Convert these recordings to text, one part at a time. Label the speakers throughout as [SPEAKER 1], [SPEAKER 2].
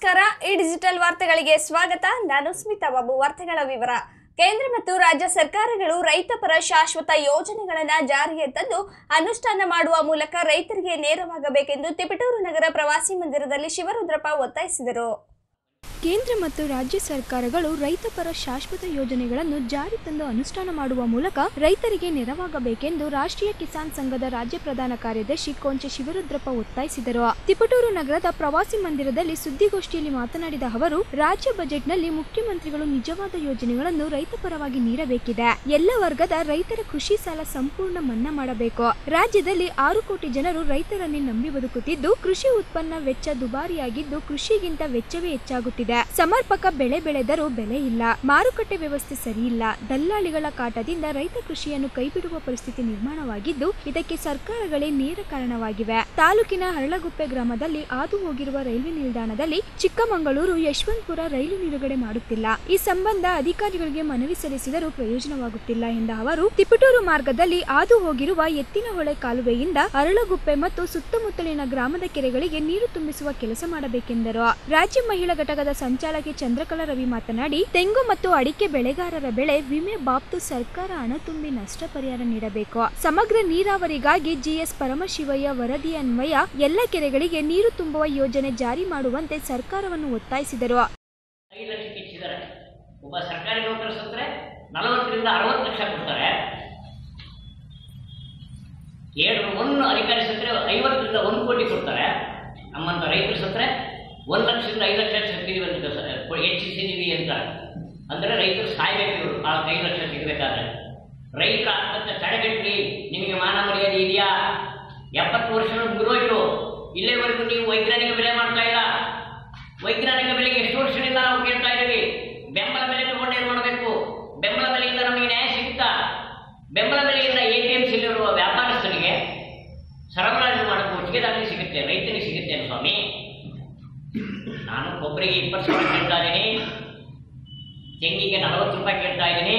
[SPEAKER 1] ನಮಸ್ಕಾರ ಈ ಡಿಜಿಟಲ್ ವಾರ್ತೆಗಳಿಗೆ ಸ್ವಾಗತ ನಾನು ಸ್ಮಿತಾ ಬಾಬು ವಾರ್ತೆಗಳ ವಿವರ ಕೇಂದ್ರ ಮತ್ತು ರಾಜ್ಯ ಸರ್ಕಾರಗಳು ರೈತಪರ ಶಾಶ್ವತ ಯೋಜನೆಗಳನ್ನು ಜಾರಿಗೆ ತಂದು ಅನುಷ್ಠಾನ ಮಾಡುವ ಮೂಲಕ ರೈತರಿಗೆ ನೇರವಾಗಬೇಕೆಂದು ತಿಪಟೂರು ನಗರ ಪ್ರವಾಸಿ ಮಂದಿರದಲ್ಲಿ ಶಿವರುದ್ರಪ್ಪ ಒತ್ತಾಯಿಸಿದರು
[SPEAKER 2] ಕೇಂದ್ರ ಮತ್ತು ರಾಜ್ಯ ಸರ್ಕಾರಗಳು ರೈತಪರ ಶಾಶ್ವತ ಯೋಜನೆಗಳನ್ನು ಜಾರಿ ತಂದು ಅನುಷ್ಠಾನ ಮಾಡುವ ಮೂಲಕ ರೈತರಿಗೆ ನೆರವಾಗಬೇಕೆಂದು ರಾಷ್ಟ್ರೀಯ ಕಿಸಾನ್ ಸಂಘದ ರಾಜ್ಯ ಪ್ರಧಾನ ಕಾರ್ಯದರ್ಶಿ ಕೊಂಚೆ ಶಿವರುದ್ರಪ್ಪ ಒತ್ತಾಯಿಸಿದರು ತಿಪಟೂರು ನಗರದ ಪ್ರವಾಸಿ ಮಂದಿರದಲ್ಲಿ ಸುದ್ದಿಗೋಷ್ಠಿಯಲ್ಲಿ ಮಾತನಾಡಿದ ಅವರು ರಾಜ್ಯ ಬಜೆಟ್ನಲ್ಲಿ ಮುಖ್ಯಮಂತ್ರಿಗಳು ನಿಜವಾದ ಯೋಜನೆಗಳನ್ನು ರೈತ ಪರವಾಗಿ ನೀಡಬೇಕಿದೆ ಎಲ್ಲ ವರ್ಗದ ರೈತರ ಕೃಷಿ ಸಾಲ ಸಂಪೂರ್ಣ ಮನ್ನಾ ಮಾಡಬೇಕು ರಾಜ್ಯದಲ್ಲಿ ಆರು ಕೋಟಿ ಜನರು ರೈತರನ್ನೇ ನಂಬಿ ಬದುಕುತ್ತಿದ್ದು ಕೃಷಿ ಉತ್ಪನ್ನ ವೆಚ್ಚ ದುಬಾರಿಯಾಗಿದ್ದು ಕೃಷಿಗಿಂತ ವೆಚ್ಚವೇ ಹೆಚ್ಚಾಗುತ್ತಿದೆ ಸಮರ್ಪಕ ಬೆಳೆ ಬೆಳೆದರೂ ಬೆಲೆ ಇಲ್ಲ ಮಾರುಕಟ್ಟೆ ವ್ಯವಸ್ಥೆ ಸರಿಯಿಲ್ಲ ದಲ್ಲಾಳಿಗಳ ಕಾಟದಿಂದ ರೈತ ಕೃಷಿಯನ್ನು ಕೈಬಿಡುವ ಪರಿಸ್ಥಿತಿ ನಿರ್ಮಾಣವಾಗಿದ್ದು ಇದಕ್ಕೆ ಸರ್ಕಾರಗಳೇ ನೇರ ಕಾರಣವಾಗಿವೆ ತಾಲೂಕಿನ ಹರಳಗುಪ್ಪೆ ಗ್ರಾಮದಲ್ಲಿ ಹಾದು ಹೋಗಿರುವ ರೈಲ್ವೆ ನಿಲ್ದಾಣದಲ್ಲಿ ಚಿಕ್ಕಮಗಳೂರು ಯಶವಂತಪುರ ರೈಲು ನಿಲುಗಡೆ ಮಾಡುತ್ತಿಲ್ಲ ಈ ಸಂಬಂಧ ಅಧಿಕಾರಿಗಳಿಗೆ ಮನವಿ ಸಲ್ಲಿಸಿದರೂ ಪ್ರಯೋಜನವಾಗುತ್ತಿಲ್ಲ ಎಂದ ಅವರು ತಿಪಟೂರು ಮಾರ್ಗದಲ್ಲಿ ಹಾದು ಹೋಗಿರುವ ಎತ್ತಿನಹೊಳೆ ಕಾಲುವೆಯಿಂದ ಅರಳಗುಪ್ಪೆ ಮತ್ತು ಸುತ್ತಮುತ್ತಲಿನ ಗ್ರಾಮದ ಕೆರೆಗಳಿಗೆ ನೀರು ತುಂಬಿಸುವ ಕೆಲಸ ಮಾಡಬೇಕೆಂದರು ರಾಜ್ಯ ಮಹಿಳಾ ಘಟಕದ ಸಂಚಾಲಕಿ ಚಂದ್ರಕಲಾ ರವಿ ಮಾತನಾಡಿ ತೆಂಗು ಮತ್ತು ಅಡಿಕೆ ಬೆಳೆಗಾರರ ಬೆಳೆ ವಿಮೆ ಬಾಬ್ತು ಸರ್ಕಾರ ಹಣ ತುಂಬಿ ನಷ್ಟ ಪರಿಹಾರ ನೀಡಬೇಕು ಸಮಗ್ರ ನೀರಾವರಿಗಾಗಿ ಜಿಎಸ್ ಪರಮಶಿವಯ್ಯ ವರದಿ ಅನ್ವಯ ಎಲ್ಲ ಕೆರೆಗಳಿಗೆ ನೀರು ತುಂಬುವ ಯೋಜನೆ ಜಾರಿ ಮಾಡುವಂತೆ ಸರ್ಕಾರವನ್ನು ಒತ್ತಾಯಿಸಿದರು
[SPEAKER 3] ಐದು ಲಕ್ಷಕ್ಕೆ ಹೆಚ್ಚಿದ್ದಾರೆ ಒಬ್ಬ ಸರ್ಕಾರಿ ನೌಕರ ಸತ್ರೆ ನಲವತ್ತರಿಂದ ಅರವತ್ತು ಲಕ್ಷ ಕೊಡ್ತಾರೆ ಎರಡು ಒಂದು ಅಧಿಕಾರಿ ಸತ್ರೆ ಐವತ್ತರಿಂದ ಒಂದು ಕೋಟಿ ಕೊಡ್ತಾರೆ ನಮ್ಮಂತ ರೈತರು ಸತ್ರೆ ಒಂದು ಲಕ್ಷದಿಂದ ಐದು ಲಕ್ಷ ಸಿಗ್ತೀವಿ ಅಂತ ಸ- ಹೆಚ್ಚಿಸಿದೀವಿ ಅಂತ ಅಂದರೆ ರೈತರು ಸಾಯ್ಬೇಕು ಇವರು ಆ ಐದು ಲಕ್ಷ ಸಿಗಬೇಕಾದ್ರೆ ರೈತರ ಆತ್ಮಹತ್ಯೆ ತಡೆಗಟ್ಟಿ ನಿಮಗೆ ಮಾನ ಮರ್ಯಾದೆ ಇದೆಯಾ ಎಪ್ಪತ್ತು ವರ್ಷಗಳು ಮುಗಿದೋಯ್ತು ಇಲ್ಲಿವರೆಗೂ ನೀವು ವೈಜ್ಞಾನಿಕ ಬೆಲೆ ಮಾಡ್ತಾ ಇಲ್ಲ ವೈಜ್ಞಾನಿಕ ಬೆಲೆಗೆ ಎಷ್ಟು ವರ್ಷದಿಂದ ನಾವು ಕೇಳ್ತಾ ಇದ್ದೀವಿ ಬೆಂಬಲ ಬೆಲೆ ತಗೊಂಡು ಏನ್ ಮಾಡಬೇಕು ಬೆಂಬಲ ಬೆಲೆಯಿಂದ ನಮಗೆ ನ್ಯಾಯ ಸಿಗುತ್ತಾ ಬೆಂಬಲ ಬೆಲೆಯಿಂದ ಎ ಪಿ ಎಂ ಸಿಲಿರುವ ವ್ಯಾಪಾರಸ್ಥರಿಗೆ ಸರಬರಾಜು ಮಾಡೋಕ್ಕೆ ಒಟ್ಟಿಗೆದಾಗಲಿ ಸಿಗುತ್ತೆ ರೈತನಿಗೆ ಸಿಗುತ್ತೆ ಸ್ವಾಮಿ ನಾನು ಕೊಬ್ಬರಿಗೆ ಇಪ್ಪತ್ತು ಸಾವಿರ ಕೇಳ್ತಾ ಇದ್ದೀನಿ ತೆಂಗಿಗೆ ನಲವತ್ತು ರೂಪಾಯಿ ಕೇಳ್ತಾ ಇದ್ದೀನಿ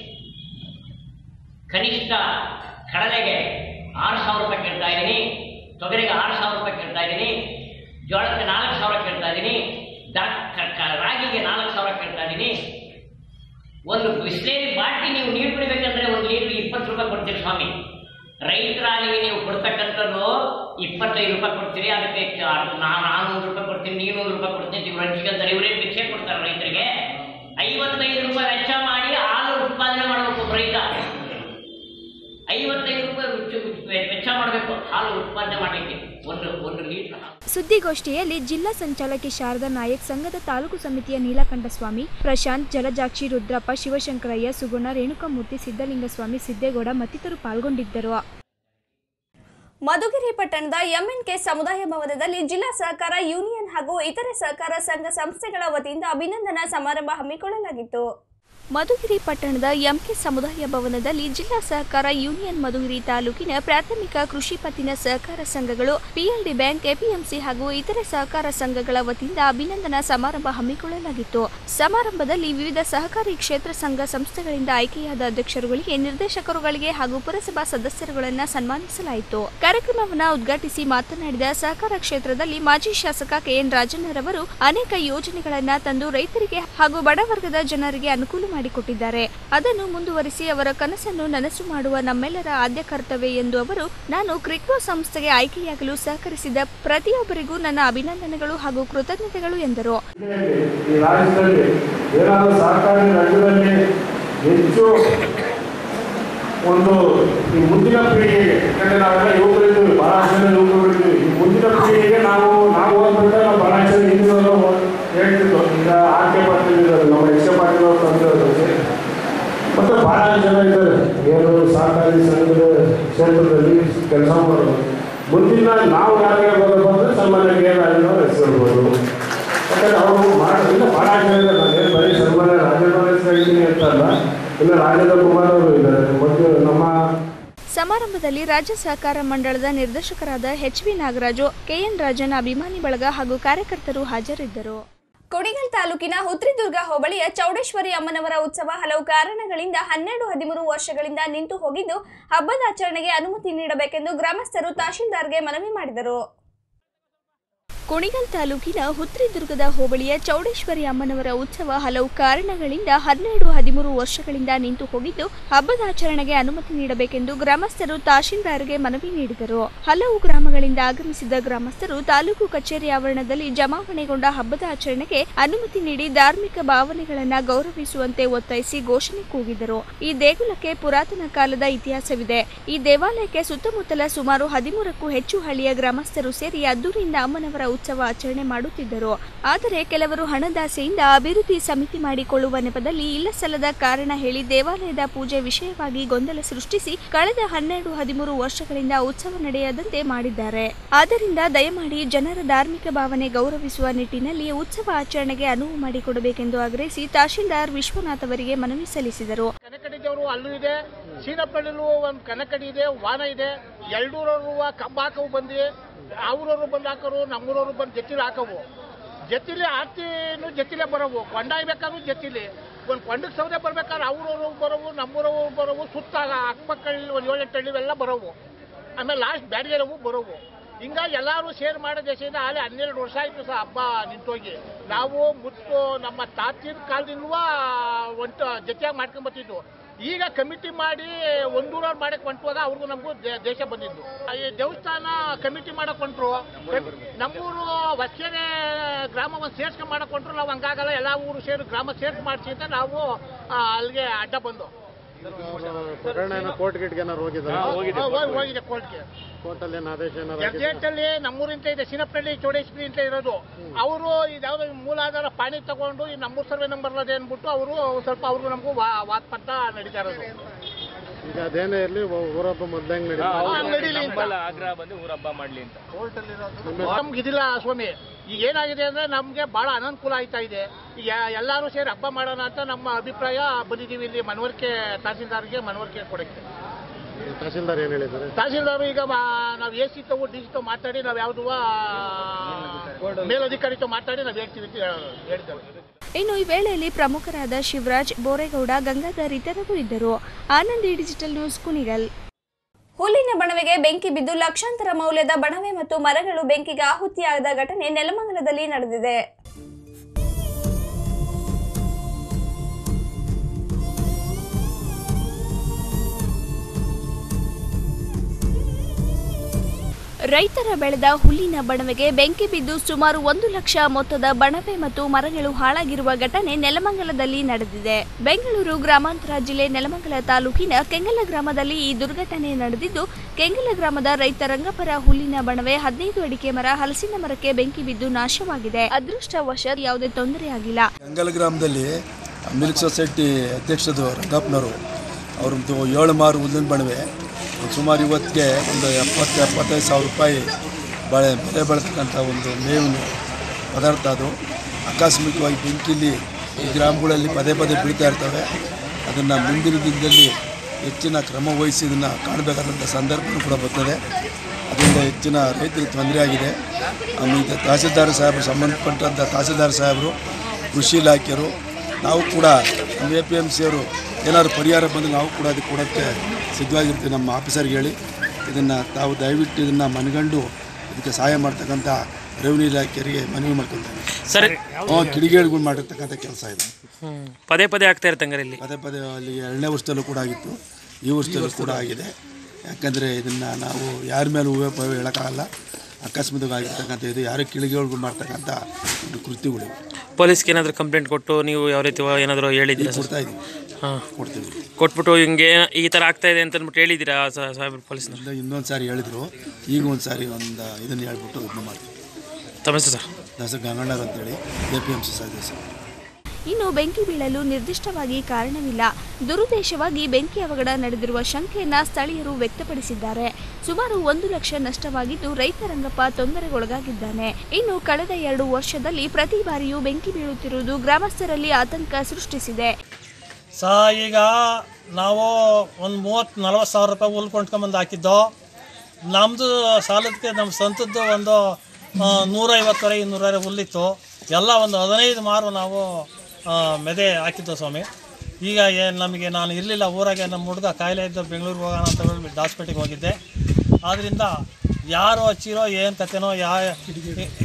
[SPEAKER 3] ಕನಿಷ್ಠ ಕಡಲೆಗೆ ಆರು ಸಾವಿರ ರೂಪಾಯಿ ಕೇಳ್ತಾ ಇದ್ದೀನಿ ತೊಗರಿಗೆ ಆರು ಸಾವಿರ ರೂಪಾಯಿ ಕೇಳ್ತಾ ಇದ್ದೀನಿ ಜೋಳಕ್ಕೆ ನಾಲ್ಕು ಸಾವಿರ ಕೇಳ್ತಾ ಇದ್ದೀನಿ ದ- ಕ- ಕ- ರಾಗಿಗೆ ನಾಲ್ಕು ಸಾವಿರ ಕೇಳ್ತಾ ಇದ್ದೀನಿ ಒಂದು ಬಿಸ್ಲೇರಿ ಬಾಟ್ಲಿ ನೀವು ನೀರು ಕುಡಿಬೇಕಂದ್ರೆ ಒಂದು ಲೀಟರ್ ಇಪ್ಪತ್ತು ರೂಪಾಯಿ ಕೊಡ್ತೀರಿ ಸ್ವಾಮಿ ರೈತರಾಗಿ ನೀವು ಕೊಡ್ತಕ್ಕಂಥದ್ದು ಇಪ್ಪತ್ತೈದು ರೂಪಾಯಿ ಕೊಡ್ತೀರಿ ಅದಕ್ಕೆ ಚ- ನಾನು ನಾನ್ನೂರು ರೂಪಾಯಿ ಕೊಡ್ತೀನಿ ನೀನು ನೂರು ರೂಪಾಯಿ ಕೊಡ್ತೀನಿ ಇವ್ರು ಹಂಚ್ಕೊಂತಾರೆ ಇವರೇ ಭಿಕ್ಷೆ ಕೊಡ್ತಾರೆ ರೈತರಿಗೆ ಐವತ್ತೈದು ರೂಪಾಯಿ ವೆಚ್ಚ ಮಾಡಿ ಹಾಲು ಉತ್ಪಾದನೆ ಮಾಡಬೇಕು ಒಬ್ಬ ರೈತ ಐವತ್ತೈದು ರೂಪಾಯಿ ವೆಚ್ಚ- ವೆಚ್ಚ ಮಾಡಬೇಕು ಹಾಲು ಉತ್ಪಾದನೆ ಮಾಡಲಿಕ್ಕೆ ಒಂದು ಒಂದು ಲೀಟರ್ ಹಾಲು
[SPEAKER 2] ಸುದ್ದಿಗೋಷ್ಠಿಯಲ್ಲಿ ಜಿಲ್ಲಾ ಸಂಚಾಲಕಿ ಶಾರದಾ ನಾಯಕ್ ಸಂಘದ ತಾಲೂಕು ಸಮಿತಿಯ ನೀಲಕಂಠ ಸ್ವಾಮಿ ಪ್ರಶಾಂತ್ ಜಲಜಾಕ್ಷಿ ರುದ್ರಪ್ಪ ಶಿವಶಂಕರಯ್ಯ ಸುಗುಣ ರೇಣುಕಾಮೂರ್ತಿ ಸಿದ್ದಲಿಂಗಸ್ವಾಮಿ ಸಿದ್ದೇಗೌಡ ಮತ್ತಿತರರು ಪಾಲ್ಗೊಂಡಿದ್ದರು
[SPEAKER 1] ಮಧುಗಿರಿ ಪಟ್ಟಣದ ಎಂಎನ್ಕೆ ಸಮುದಾಯ ಭವನದಲ್ಲಿ ಜಿಲ್ಲಾ ಸಹಕಾರ ಯೂನಿಯನ್ ಹಾಗೂ ಇತರೆ ಸಹಕಾರ ಸಂಘ ಸಂಸ್ಥೆಗಳ ವತಿಯಿಂದ ಅಭಿನಂದನಾ ಸಮಾರಂಭ ಹಮ್ಮಿಕೊಳ್ಳಲಾಗಿತ್ತು
[SPEAKER 2] ಮಧುಗಿರಿ ಪಟ್ಟಣದ ಎಂಕೆ ಸಮುದಾಯ ಭವನದಲ್ಲಿ ಜಿಲ್ಲಾ ಸಹಕಾರ ಯೂನಿಯನ್ ಮಧುಗಿರಿ ತಾಲೂಕಿನ ಪ್ರಾಥಮಿಕ ಕೃಷಿ ಪತ್ತಿನ ಸಹಕಾರ ಸಂಘಗಳು ಪಿಎಲ್ಡಿ ಬ್ಯಾಂಕ್ ಎಪಿಎಂಸಿ ಹಾಗೂ ಇತರೆ ಸಹಕಾರ ಸಂಘಗಳ ವತಿಯಿಂದ ಅಭಿನಂದನಾ ಸಮಾರಂಭ ಹಮ್ಮಿಕೊಳ್ಳಲಾಗಿತ್ತು ಸಮಾರಂಭದಲ್ಲಿ ವಿವಿಧ ಸಹಕಾರಿ ಕ್ಷೇತ್ರ ಸಂಘ ಸಂಸ್ಥೆಗಳಿಂದ ಆಯ್ಕೆಯಾದ ಅಧ್ಯಕ್ಷರುಗಳಿಗೆ ನಿರ್ದೇಶಕರುಗಳಿಗೆ ಹಾಗೂ ಪುರಸಭಾ ಸದಸ್ಯರುಗಳನ್ನು ಸನ್ಮಾನಿಸಲಾಯಿತು ಕಾರ್ಯಕ್ರಮವನ್ನು ಉದ್ಘಾಟಿಸಿ ಮಾತನಾಡಿದ ಸಹಕಾರ ಕ್ಷೇತ್ರದಲ್ಲಿ ಮಾಜಿ ಶಾಸಕ ಕೆಎನ್ ರಾಜಣ್ಣರವರು ಅನೇಕ ಯೋಜನೆಗಳನ್ನ ತಂದು ರೈತರಿಗೆ ಹಾಗೂ ಬಡವರ್ಗದ ಜನರಿಗೆ ಅನುಕೂಲ ಮಾಡಿಕೊಟ್ಟಿದ್ದಾರೆ ಅದನ್ನು ಮುಂದುವರಿಸಿ ಅವರ ಕನಸನ್ನು ನನಸು ಮಾಡುವ ನಮ್ಮೆಲ್ಲರ ಆದ್ಯ ಕರ್ತವ್ಯ ಎಂದು ಅವರು ನಾನು ಕ್ರಿಕ್ರೋ ಸಂಸ್ಥೆಗೆ ಆಯ್ಕೆಯಾಗಲು ಸಹಕರಿಸಿದ ಪ್ರತಿಯೊಬ್ಬರಿಗೂ ನನ್ನ ಅಭಿನಂದನೆಗಳು ಹಾಗೂ ಕೃತಜ್ಞತೆಗಳು ಎಂದರು
[SPEAKER 4] ಈ ರಾಜ್ಯದಲ್ಲಿ ಏನಾದರೂ ಸಹಕಾರಿ ರಂಗದಲ್ಲಿ ಹೆಚ್ಚು ಒಂದು ಈ ಮುಂದಿನ ಪೀಳಿಗೆಗೆ ಯಾಕಂದ್ರೆ ನಾವೆಲ್ಲ ಯುವಕರಿದ್ದೀವಿ ಬಹಳ ಜನ ಯುವಕರಿದ್ದೀವಿ ಈ ಮುಂದಿನ ಪೀಳಿಗೆಗೆ ನಾವು ನಾವು ಓದ್ಬಿಟ್ರೆ ನಾವು ಬಹಳ ಜನ ಹಿಂದಿನವರು ಹೇಳ್ತಿದ್ದು ಈಗ ಆರ್ಕೆ ಪಾಟೀಲ್ ನಮ್ಮ ಎಸ್ ಕೆ ಪಾಟೀಲ್ ಅವರು ತಂದಿರೋದು ಮತ್ತು ಬಹಳ ಜನ ಇದ್ದಾರೆ ಏನು ಸಹಕಾರಿ ಸಂಘದ ಕ್ಷೇತ್ರದಲ್ಲಿ ಕೆಲಸ ಮಾಡೋದು ಮುಂದಿನ ನಾವು ಯಾರು ಹೇಳ್ಬೋದಪ್ಪ ಅಂದರೆ ಸನ್ಮಾನ್ಯ ಕೆ ರಾಜನವ್ರ ಹೆಸರು ಹೇಳ್ಬೋದು ಯಾಕಂದ್ರೆ ಅವರು ಮಾಡೋದ್ರಿಂದ ಭಾಳ ಜನ ಇದ್ದಾರೆ ನಾನು ಏನು ಬರೀ ಸನ್ಮಾನ್ಯ ರಾಜೇಂದ್ರ ಹೆಸರು ಹೇಳ್ತೀನಿ ಅಂತ ಅಲ್ಲ ಇನ್ನು ರಾಜೇಂದ್ರ ಕುಮಾರ್ ಅವರು ಇದ್ದಾರೆ ಮತ್ತು ನಮ್ಮ
[SPEAKER 2] ಸಮಾರಂಭದಲ್ಲಿ ರಾಜ್ಯ ಸಹಕಾರ ಮಂಡಳದ ನಿರ್ದೇಶಕರಾದ H V Nagaraju K N Rajan ಅಭಿಮಾನಿ ಬಳಗ ಹಾಗೂ ಕಾರ್ಯಕರ್ತರು ಹಾಜರಿದ್ದರು
[SPEAKER 1] ಕುಣಿಗಲ್ ತಾಲೂಕಿನ ಹುತ್ರಿದುರ್ಗ ಹೋಬಳಿಯ ಚೌಡೇಶ್ವರಿ ಅಮ್ಮನವರ ಉತ್ಸವ ಹಲವು ಕಾರಣಗಳಿಂದ ಹನ್ನೆರಡು ಹದಿಮೂರು ವರ್ಷಗಳಿಂದ ನಿಂತು ಹೋಗಿದ್ದು ಹಬ್ಬದ ಆಚರಣೆಗೆ ಅನುಮತಿ ನೀಡಬೇಕೆಂದು ಗ್ರಾಮಸ್ಥರು ತಹಶೀಲ್ದಾರ್ಗೆ ಮನವಿ ಮಾಡಿದರು
[SPEAKER 2] ಕುಣಿಗಲ್ ತಾಲೂಕಿನ ಹುತ್ರಿದುರ್ಗದ ಹೋಬಳಿಯ ಚೌಡೇಶ್ವರಿ ಅಮ್ಮನವರ ಉತ್ಸವ ಹಲವು ಕಾರಣಗಳಿಂದ ಹನ್ನೆರಡು ಹದಿಮೂರು ವರ್ಷಗಳಿಂದ ನಿಂತು ಹೋಗಿದ್ದು ಹಬ್ಬದ ಆಚರಣೆಗೆ ಅನುಮತಿ ನೀಡಬೇಕೆಂದು ಗ್ರಾಮಸ್ಥರು ತಹಶೀಲ್ದಾರ್ಗೆ ಮನವಿ ನೀಡಿದರು ಹಲವು ಗ್ರಾಮಗಳಿಂದ ಆಗಮಿಸಿದ ಗ್ರಾಮಸ್ಥರು ತಾಲೂಕು ಕಚೇರಿ ಆವರಣದಲ್ಲಿ ಜಮಾವಣೆಗೊಂಡ ಹಬ್ಬದ ಆಚರಣೆಗೆ ಅನುಮತಿ ನೀಡಿ ಧಾರ್ಮಿಕ ಭಾವನೆಗಳನ್ನ ಗೌರವಿಸುವಂತೆ ಒತ್ತಾಯಿಸಿ ಘೋಷಣೆ ಕೂಗಿದರು ಈ ದೇಗುಲಕ್ಕೆ ಪುರಾತನ ಕಾಲದ ಇತಿಹಾಸವಿದೆ ಈ ದೇವಾಲಯಕ್ಕೆ ಸುತ್ತಮುತ್ತಲ ಸುಮಾರು ಹದಿಮೂರಕ್ಕೂ ಹೆಚ್ಚು ಹಳ್ಳಿಯ ಗ್ರಾಮಸ್ಥರು ಸೇರಿ ಅದ್ದೂರಿಯಿಂದ ಅಮ್ಮನವರ ಉತ್ಸವ ಆಚರಣೆ ಮಾಡುತ್ತಿದ್ದರು ಆದರೆ ಕೆಲವರು ಹಣದಾಸೆಯಿಂದ ಅಭಿವೃದ್ಧಿ ಸಮಿತಿ ಮಾಡಿಕೊಳ್ಳುವ ನೆಪದಲ್ಲಿ ಇಲ್ಲಸಲ್ಲದ ಕಾರಣ ಹೇಳಿ ದೇವಾಲಯದ ಪೂಜೆ ವಿಷಯವಾಗಿ ಗೊಂದಲ ಸೃಷ್ಟಿಸಿ ಕಳೆದ ಹನ್ನೆರಡು ಹದಿಮೂರು ವರ್ಷಗಳಿಂದ ಉತ್ಸವ ನಡೆಯದಂತೆ ಮಾಡಿದ್ದಾರೆ ಆದ್ದರಿಂದ ದಯಮಾಡಿ ಜನರ ಧಾರ್ಮಿಕ ಭಾವನೆ ಗೌರವಿಸುವ ನಿಟ್ಟಿನಲ್ಲಿ ಉತ್ಸವ ಆಚರಣೆಗೆ ಅನುವು ಮಾಡಿಕೊಡಬೇಕೆಂದು ಆಗ್ರಹಿಸಿ ತಹಶೀಲ್ದಾರ್ ವಿಶ್ವನಾಥ್ ಅವರಿಗೆ ಮನವಿ ಸಲ್ಲಿಸಿದರು
[SPEAKER 5] ಕನಕಡಿ ದೇವರು ಅಲ್ಲೂ ಇದೆ ಸೀನಪ್ಪಳ್ಳಿಲೂ ಒಂದು ಕನಕಡಿ ಇದೆ ವಾನ ಇದೆ ಎರಡೂರವರು ಕಂಬ ಹಾಕವು ಬಂದು ಅವ್ರವ್ರು ಬಂದು ಹಾಕೋರು ನಮ್ಮೂರವ್ರು ಬಂದು ಜತ್ತಿಲಿ ಹಾಕವು ಜತ್ತಿಲಿ ಆರ್ತಿನೂ ಜತ್ತಿಲೆ ಬರೋವು ಕೊಂಡಾಯ್ಬೇಕಾದ್ರೂ ಜತ್ತಿಲಿ ಒಂದು ಕೊಂಡಕ್ಕೆ ಸೌದೆ ಬರ್ಬೇಕಾದ್ರೆ ಅವ್ರವ್ರು ಬರೋವು ನಮ್ಮೂರವ್ರು ಬರೋವು ಸುತ್ತ ಅಕ್ಕಪಕ್ಕದಲ್ಲಿ ಒಂದು ಏಳೆಂಟು ಹಳ್ಳಿವೆಲ್ಲ ಬರೋವು ಆಮೇಲೆ ಲಾಸ್ಟ್ ಬ್ಯಾಡಿಗೆರವು ಬರೋವು ಹಿಂಗಾಗಿ ಎಲ್ಲರೂ ಶೇರ್ ಮಾಡೋ ದೇಶದಿಂದ ಆಲೆ ಹನ್ನೆರಡು ವರ್ಷ ಆಯಿತು ಸಹ ಹಬ್ಬ ನಿಂತೋಗಿ ನಾವು ಮುತ್ತು ನಮ್ಮ ತಾತಿನ ಕಾಲದಿಂದಲೂ ಒಂಟು ಜೊತೆಯಾಗಿ ಮಾಡ್ಕೊಂಬತ್ತಿದ್ದು ಈಗ ಕಮಿಟಿ ಮಾಡಿ ಒಂದೂರವ್ರು ಮಾಡಕ್ಕೆ ಹೊಂಟುವಾಗ ಅವ್ರಿಗೂ ನಮಗೂ ದೇಶ ಬಂದಿದ್ದು ಈ ದೇವಸ್ಥಾನ ಕಮಿಟಿ ಮಾಡಕ್ಕೆ ಹೊಂಟ್ರು ನಮ್ಮೂರು ವಸ್ಯನೆ ಗ್ರಾಮ ಒಂದು ಸೇರ್ಸ್ಕೊಂಡು ಮಾಡಕ್ಕೆ ಹೊಂಟ್ರು ನಾವು ಹಂಗಾಗಲ್ಲ ಎಲ್ಲ ಊರು ಸೇರಿ ಗ್ರಾಮ ಸೇರ್ಸ್ ಮಾಡಿಸಿ ಅಂತ ನಾವು ಆ, ಅಲ್ಲಿಗೆ ಅಡ್ಡ ಬಂದು
[SPEAKER 6] ಪ್ರಕರಣ ಏನೋ ಕೋರ್ಟ್ ಗಿಟ್ಗೆ ಏನಾರು ಹೋಗಿದ್ದಾರೆ
[SPEAKER 5] ಹೋಗಿ- ಹೋಗಿದೆ ಕೋರ್ಟ್ಗೆ
[SPEAKER 6] ಕೋರ್ಟಲ್ಲಿ ಏನು ಆದೇಶ ಏನಾರು ಆಗಿದೆ?
[SPEAKER 5] ಎಕ್ಸಾಕ್ಟಲ್ಲಿ ನಮ್ಮೂರಿಂತ ಇದೆ ಸಿನಪ್ಪಳ್ಳಿ ಚೌಡೇಶ್ವರಿ ಅಂತ ಇರೋದು ಅವರು ಇದ್ಯಾವುದೋ ಮೂಲಾಧಾರ ಪಾಣಿ ತಗೊಂಡು ಈ ನಮ್ಮೂರು ಸರ್ವೆ ನಂಬರ್ ಅದೇ ಅಂದ್ಬಿಟ್ಟು ಅವರು ಸ್ವಲ್ಪ ಅವ್ರಿಗೂ ನಮಗೂ ವಾದ ಪಟ್ಟ ನಡೀತಾ ಇರೋದು
[SPEAKER 6] ಈಗ ಅದೇನೇ ಇರಲಿ ಊರಬ್ಬ ಮೊದ್ಲಂಗ್ ನಡೀತಾ
[SPEAKER 5] ಆ, ನಡೀಲಿ ಅಂತ
[SPEAKER 7] ಆಗ್ರಹ ಬಂದು ಊರ ಹಬ್ಬ ಮಾಡ್ಲಿ ಅಂತ
[SPEAKER 5] ನಮ್ಗೆ ಇದಿಲ್ಲ ಸ್ವಾಮಿ ಈಗ ಏನಾಗಿದೆ ಅಂದ್ರೆ ನಮ್ಗೆ ಬಹಳ ಅನನುಕೂಲ ಆಯ್ತಾ ಇದೆ ಈಗ ಎಲ್ಲರೂ ಸೇರಿ ಹಬ್ಬ ಮಾಡೋಣ ಅಂತ ನಮ್ಮ ಅಭಿಪ್ರಾಯ ಬಂದಿದ್ದೀವಿ ಇಲ್ಲಿ ಮನವರಿಕೆ ತಹಸೀಲ್ದಾರ್ಗೆ ಮನವರಿಕೆ ಕೊಡಕ್ಕೆ
[SPEAKER 6] ತಹಸೀಲ್ದಾರ್ ಏನ್ ಹೇಳಿದ್ದಾರೆ
[SPEAKER 5] ತಹಸೀಲ್ದಾರ್ ಈಗ ಮಾ- ನಾವು ಎ ಸಿ ತಗೋ ಡಿ ಸಿ ತಗೋ ಮಾತಾಡಿ ನಾವು ಯಾವ್ದು ಮೇಲಧಿಕಾರಿతో ಮಾತಾಡಿ ನಾವು ಹೇಳ್ತೀವಿ ಅಂತ ಹೇಳ- ಹೇಳ್ತೇವೆ
[SPEAKER 2] ಇನ್ನು ಈ ವೇಳೆಯಲ್ಲಿ ಪ್ರಮುಖರಾದ ಶಿವರಾಜ್ ಬೋರೇಗೌಡ ಗಂಗಾಧರ್ ಇತರರು ಇದ್ದರು ಆನಂದಿ ಡಿಜಿಟಲ್ ನ್ಯೂಸ್ ಕುಣಿಗಲ್
[SPEAKER 1] ಹುಲ್ಲಿನ ಬಣವೆಗೆ ಬೆಂಕಿ ಬಿದ್ದು ಲಕ್ಷಾಂತರ ಮೌಲ್ಯದ ಬಣವೆ ಮತ್ತು ಮರಗಳು ಬೆಂಕಿಗೆ ಆಹುತಿಯಾದ ಘಟನೆ ನೆಲಮಂಗಲದಲ್ಲಿ ನಡೆದಿದೆ
[SPEAKER 2] ರೈತರ ಬೆಳೆದ ಹುಲ್ಲಿನ ಬಣವೆಗೆ ಬೆಂಕಿ ಬಿದ್ದು ಸುಮಾರು ಒಂದು ಲಕ್ಷ ಮೊತ್ತದ ಬಣವೆ ಮತ್ತು ಮರಗಳು ಹಾಳಾಗಿರುವ ಘಟನೆ ನೆಲಮಂಗಲದಲ್ಲಿ ನಡೆದಿದೆ ಬೆಂಗಳೂರು ಗ್ರಾಮಾಂತರ ಜಿಲ್ಲೆ ನೆಲಮಂಗಲ ತಾಲೂಕಿನ ಕೆಂಗಲ ಗ್ರಾಮದಲ್ಲಿ ಈ ದುರ್ಘಟನೆ ನಡೆದಿದ್ದು ಕೆಂಗಲ ಗ್ರಾಮದ ರೈತ ರಂಗಪರ ಹುಲ್ಲಿನ ಬಣವೆ ಹದಿನೈದು ಅಡಿಕೆ ಮರ ಹಲಸಿನ ಮರಕ್ಕೆ ಬೆಂಕಿ ಬಿದ್ದು ನಾಶವಾಗಿದೆ ಅದೃಷ್ಟವಶ ಯಾವುದೇ ತೊಂದರೆಯಾಗಿಲ್ಲ
[SPEAKER 8] ಗಂಗಲ ಗ್ರಾಮದಲ್ಲಿ ಮಿಲ್ಕ್ ಸೊಸೈಟಿ ಅಧ್ಯಕ್ಷರು ರಂಗಪ್ಪನವರು ಅವ್ರದ್ದು ಏಳು ಮಾರು ಹುಲ್ಲಿನ ಬಣವೆ ಸುಮಾರು ಇವತ್ತಿಗೆ ಒಂದು ಎಪ್ಪತ್ತು ಎಪ್ಪತ್ತೈದು ಸಾವಿರ ರೂಪಾಯಿ ಬಳೆ ಬೆಲೆ ಬಾಳ್ತಕ್ಕಂಥ ಒಂದು ಮೇವಿನ ಪದಾರ್ಥ ಅದು ಆಕಸ್ಮಿಕವಾಗಿ ಬೆಂಕಿಲಿ ಈ ಗ್ರಾಮಗಳಲ್ಲಿ ಪದೇ ಪದೇ ಬೀಳ್ತಾ ಇರ್ತವೆ ಅದನ್ನು ಮುಂದಿನ ದಿನದಲ್ಲಿ ಹೆಚ್ಚಿನ ಕ್ರಮ ವಹಿಸಿ ಇದನ್ನು ಕಾಣಬೇಕಾದಂಥ ಸಂದರ್ಭವೂ ಕೂಡ ಬರ್ತದೆ ಅದರಿಂದ ಹೆಚ್ಚಿನ ರೈತರಿಗೆ ತೊಂದರೆ ಆಗಿದೆ ಆಮೇಲೆ ತಹಸೀಲ್ದಾರ್ ಸಾಹೇಬರು ಸಂಬಂಧಪಟ್ಟಂಥ ತಹಸೀಲ್ದಾರ್ ಸಾಹೇಬರು ಕೃಷಿ ಇಲಾಖೆಯರು ನಾವು ಕೂಡ ನಮ್ಮ ಎ ಪಿ ಎಮ್ ಸಿಯವರು ಏನಾದ್ರು ಪರಿಹಾರ ಬಂದು ನಾವು ಕೂಡ ಅದಕ್ಕೆ ಕೊಡೋಕ್ಕೆ ಸಿದ್ಧವಾಗಿರ್ತೀವಿ ನಮ್ಮ ಆಫೀಸರ್ಗೆ ಹೇಳಿ ಇದನ್ನು ತಾವು ದಯವಿಟ್ಟು ಇದನ್ನು ಮನಗಂಡು ಇದಕ್ಕೆ ಸಹಾಯ ಮಾಡ್ತಕ್ಕಂಥ ರೆವಿನ್ಯೂ ಇಲಾಖೆಯವರಿಗೆ ಮನವಿ ಮಾಡ್ಕೊಳ್ತೇನೆ
[SPEAKER 7] ಸರ್
[SPEAKER 8] ಹ್ಞೂ ಕಿಡಿಗೇಡಿಗಳು ಮಾಡಿರ್ತಕ್ಕಂಥ ಕೆಲಸ ಇದು
[SPEAKER 7] ಪದೇ ಪದೇ ಆಗ್ತಾ ಇರ್ತಂಗಾರೆ ಇಲ್ಲಿ
[SPEAKER 8] ಪದೇ ಪದೇ ಅಲ್ಲಿ ಎರಡನೇ ವರ್ಷದಲ್ಲೂ ಕೂಡ ಆಗಿತ್ತು ಈ ವರ್ಷದಲ್ಲೂ ಕೂಡ ಆಗಿದೆ ಯಾಕಂದರೆ ಇದನ್ನು ನಾವು ಯಾರ ಮೇಲೆ ಹೂವೆ ಪೂವೆ ಹೇಳೋಕ್ಕಾಗಲ್ಲ ಅಕಸ್ಮಾತ್ ಆಗಿರ್ತಕ್ಕಂಥ ಇದು ಯಾರು ಕಿಡಿಗೇಡಿಗಳು ಮಾಡ್ತಕ್ಕಂಥ ಒಂದು ಕೃತ್ಯಗಳು ಇವು.
[SPEAKER 7] ಪೊಲೀಸ್ಗೆ ಏನಾದರೂ ಕಂಪ್ಲೇಂಟ್ ಕೊಟ್ಟು ನೀವು ಯಾವ ರೀತಿ ಏನಾದರೂ ಹೇಳಿದ್ದೀರಾ ಸರ್
[SPEAKER 8] ಕೊಡ್ತಾ ಇದ್ದೀವಿ
[SPEAKER 7] ಹಾಂ
[SPEAKER 8] ಕೊಡ್ತೀವಿ
[SPEAKER 7] ಕೊಟ್ಬಿಟ್ಟು ಹಿಂಗೆ ಈ ಥರ ಆಗ್ತಾ ಇದೆ ಅಂತ ಅಂದ್ಬಿಟ್ಟು ಹೇಳಿದ್ದೀರಾ ಸ- ಸಾಹೇಬ್ರು ಪೊಲೀಸ್ನವ್ರು
[SPEAKER 8] ಇಲ್ಲ ಇನ್ನೊಂದು ಸಾರಿ ಹೇಳಿದ್ರು ಈಗ ಒಂದು ಸಾರಿ ಒಂದು ಇದನ್ನು ಹೇಳ್ಬಿಟ್ಟು ಇದನ್ನ ಮಾಡ್ತೀವಿ
[SPEAKER 7] ತಮ್ಮ ಹೆಸರು ಸರ್
[SPEAKER 8] ನನ್ನ ಹೆಸರು ಗಂಗಣ್ಣರು ಅಂತೇಳಿ ಎ ಪಿ ಎಮ್ ಸಿ ಸದಸ್ಯ
[SPEAKER 2] ಇನ್ನು ಬೆಂಕಿ ಬೀಳಲು ನಿರ್ದಿಷ್ಟವಾಗಿ ಕಾರಣವಿಲ್ಲ ದುರುದ್ದೇಶವಾಗಿ ಬೆಂಕಿ ಅವಘಡ ನಡೆದಿರುವ ಶಂಕೆಯನ್ನ ಸ್ಥಳೀಯರು ವ್ಯಕ್ತಪಡಿಸಿದ್ದಾರೆ ಸುಮಾರು ಒಂದು ಲಕ್ಷ ನಷ್ಟವಾಗಿದ್ದು ರೈತ ರಂಗಪ್ಪ ತೊಂದರೆಗೊಳಗಾಗಿದ್ದಾನೆ ಇನ್ನು ಕಳೆದ ಎರಡು ವರ್ಷದಲ್ಲಿ ಪ್ರತಿ ಬಾರಿಯೂ ಬೆಂಕಿ ಬೀಳುತ್ತಿರುವುದು ಗ್ರಾಮಸ್ಥರಲ್ಲಿ ಆತಂಕ ಸೃಷ್ಟಿಸಿದೆ
[SPEAKER 9] ಸಾ ಈಗ ನಾವು ಒಂದು ಮೂವತ್ತು ನಲ್ವತ್ತು ಸಾವಿರ ರೂಪಾಯಿ ಹುಲ್ ಕೊಂಡ್ಕೊಂಬಂದು ಹಾಕಿದ್ದೋ ನಮ್ಮದು ಸಾಲದಕ್ಕೆ ನಮ್ಮ ಸ್ವಂತದ್ದು ಒಂದು ಆ, ನೂರೈವತ್ತುವರೆ ಇನ್ನೂರವರೆ ಹುಲ್ಲಿತ್ತು ಎಲ್ಲ ಒಂದು ಹದಿನೈದು ಮಾರು ನಾವು ಆ, ಮೆದೆ ಹಾಕಿದ್ದು ಸ್ವಾಮಿ ಈಗ ಏನು ನಮಗೆ ನಾನು ಇರಲಿಲ್ಲ ಊರಾಗೆ ನಮ್ಮ ಹುಡುಗ ಕಾಯಿಲೆ ಇದ್ದು ಬೆಂಗಳೂರಿಗೆ ಹೋಗೋಣ ಅಂತ ಹೇಳಿ ಹಾಸ್ಪಿಟ್ಲಿಗೆ ಹೋಗಿದ್ದೆ ಆದ್ದರಿಂದ ಯಾರು ಹಚ್ಚಿರೋ ಏನು ಕತೆನೋ ಯಾ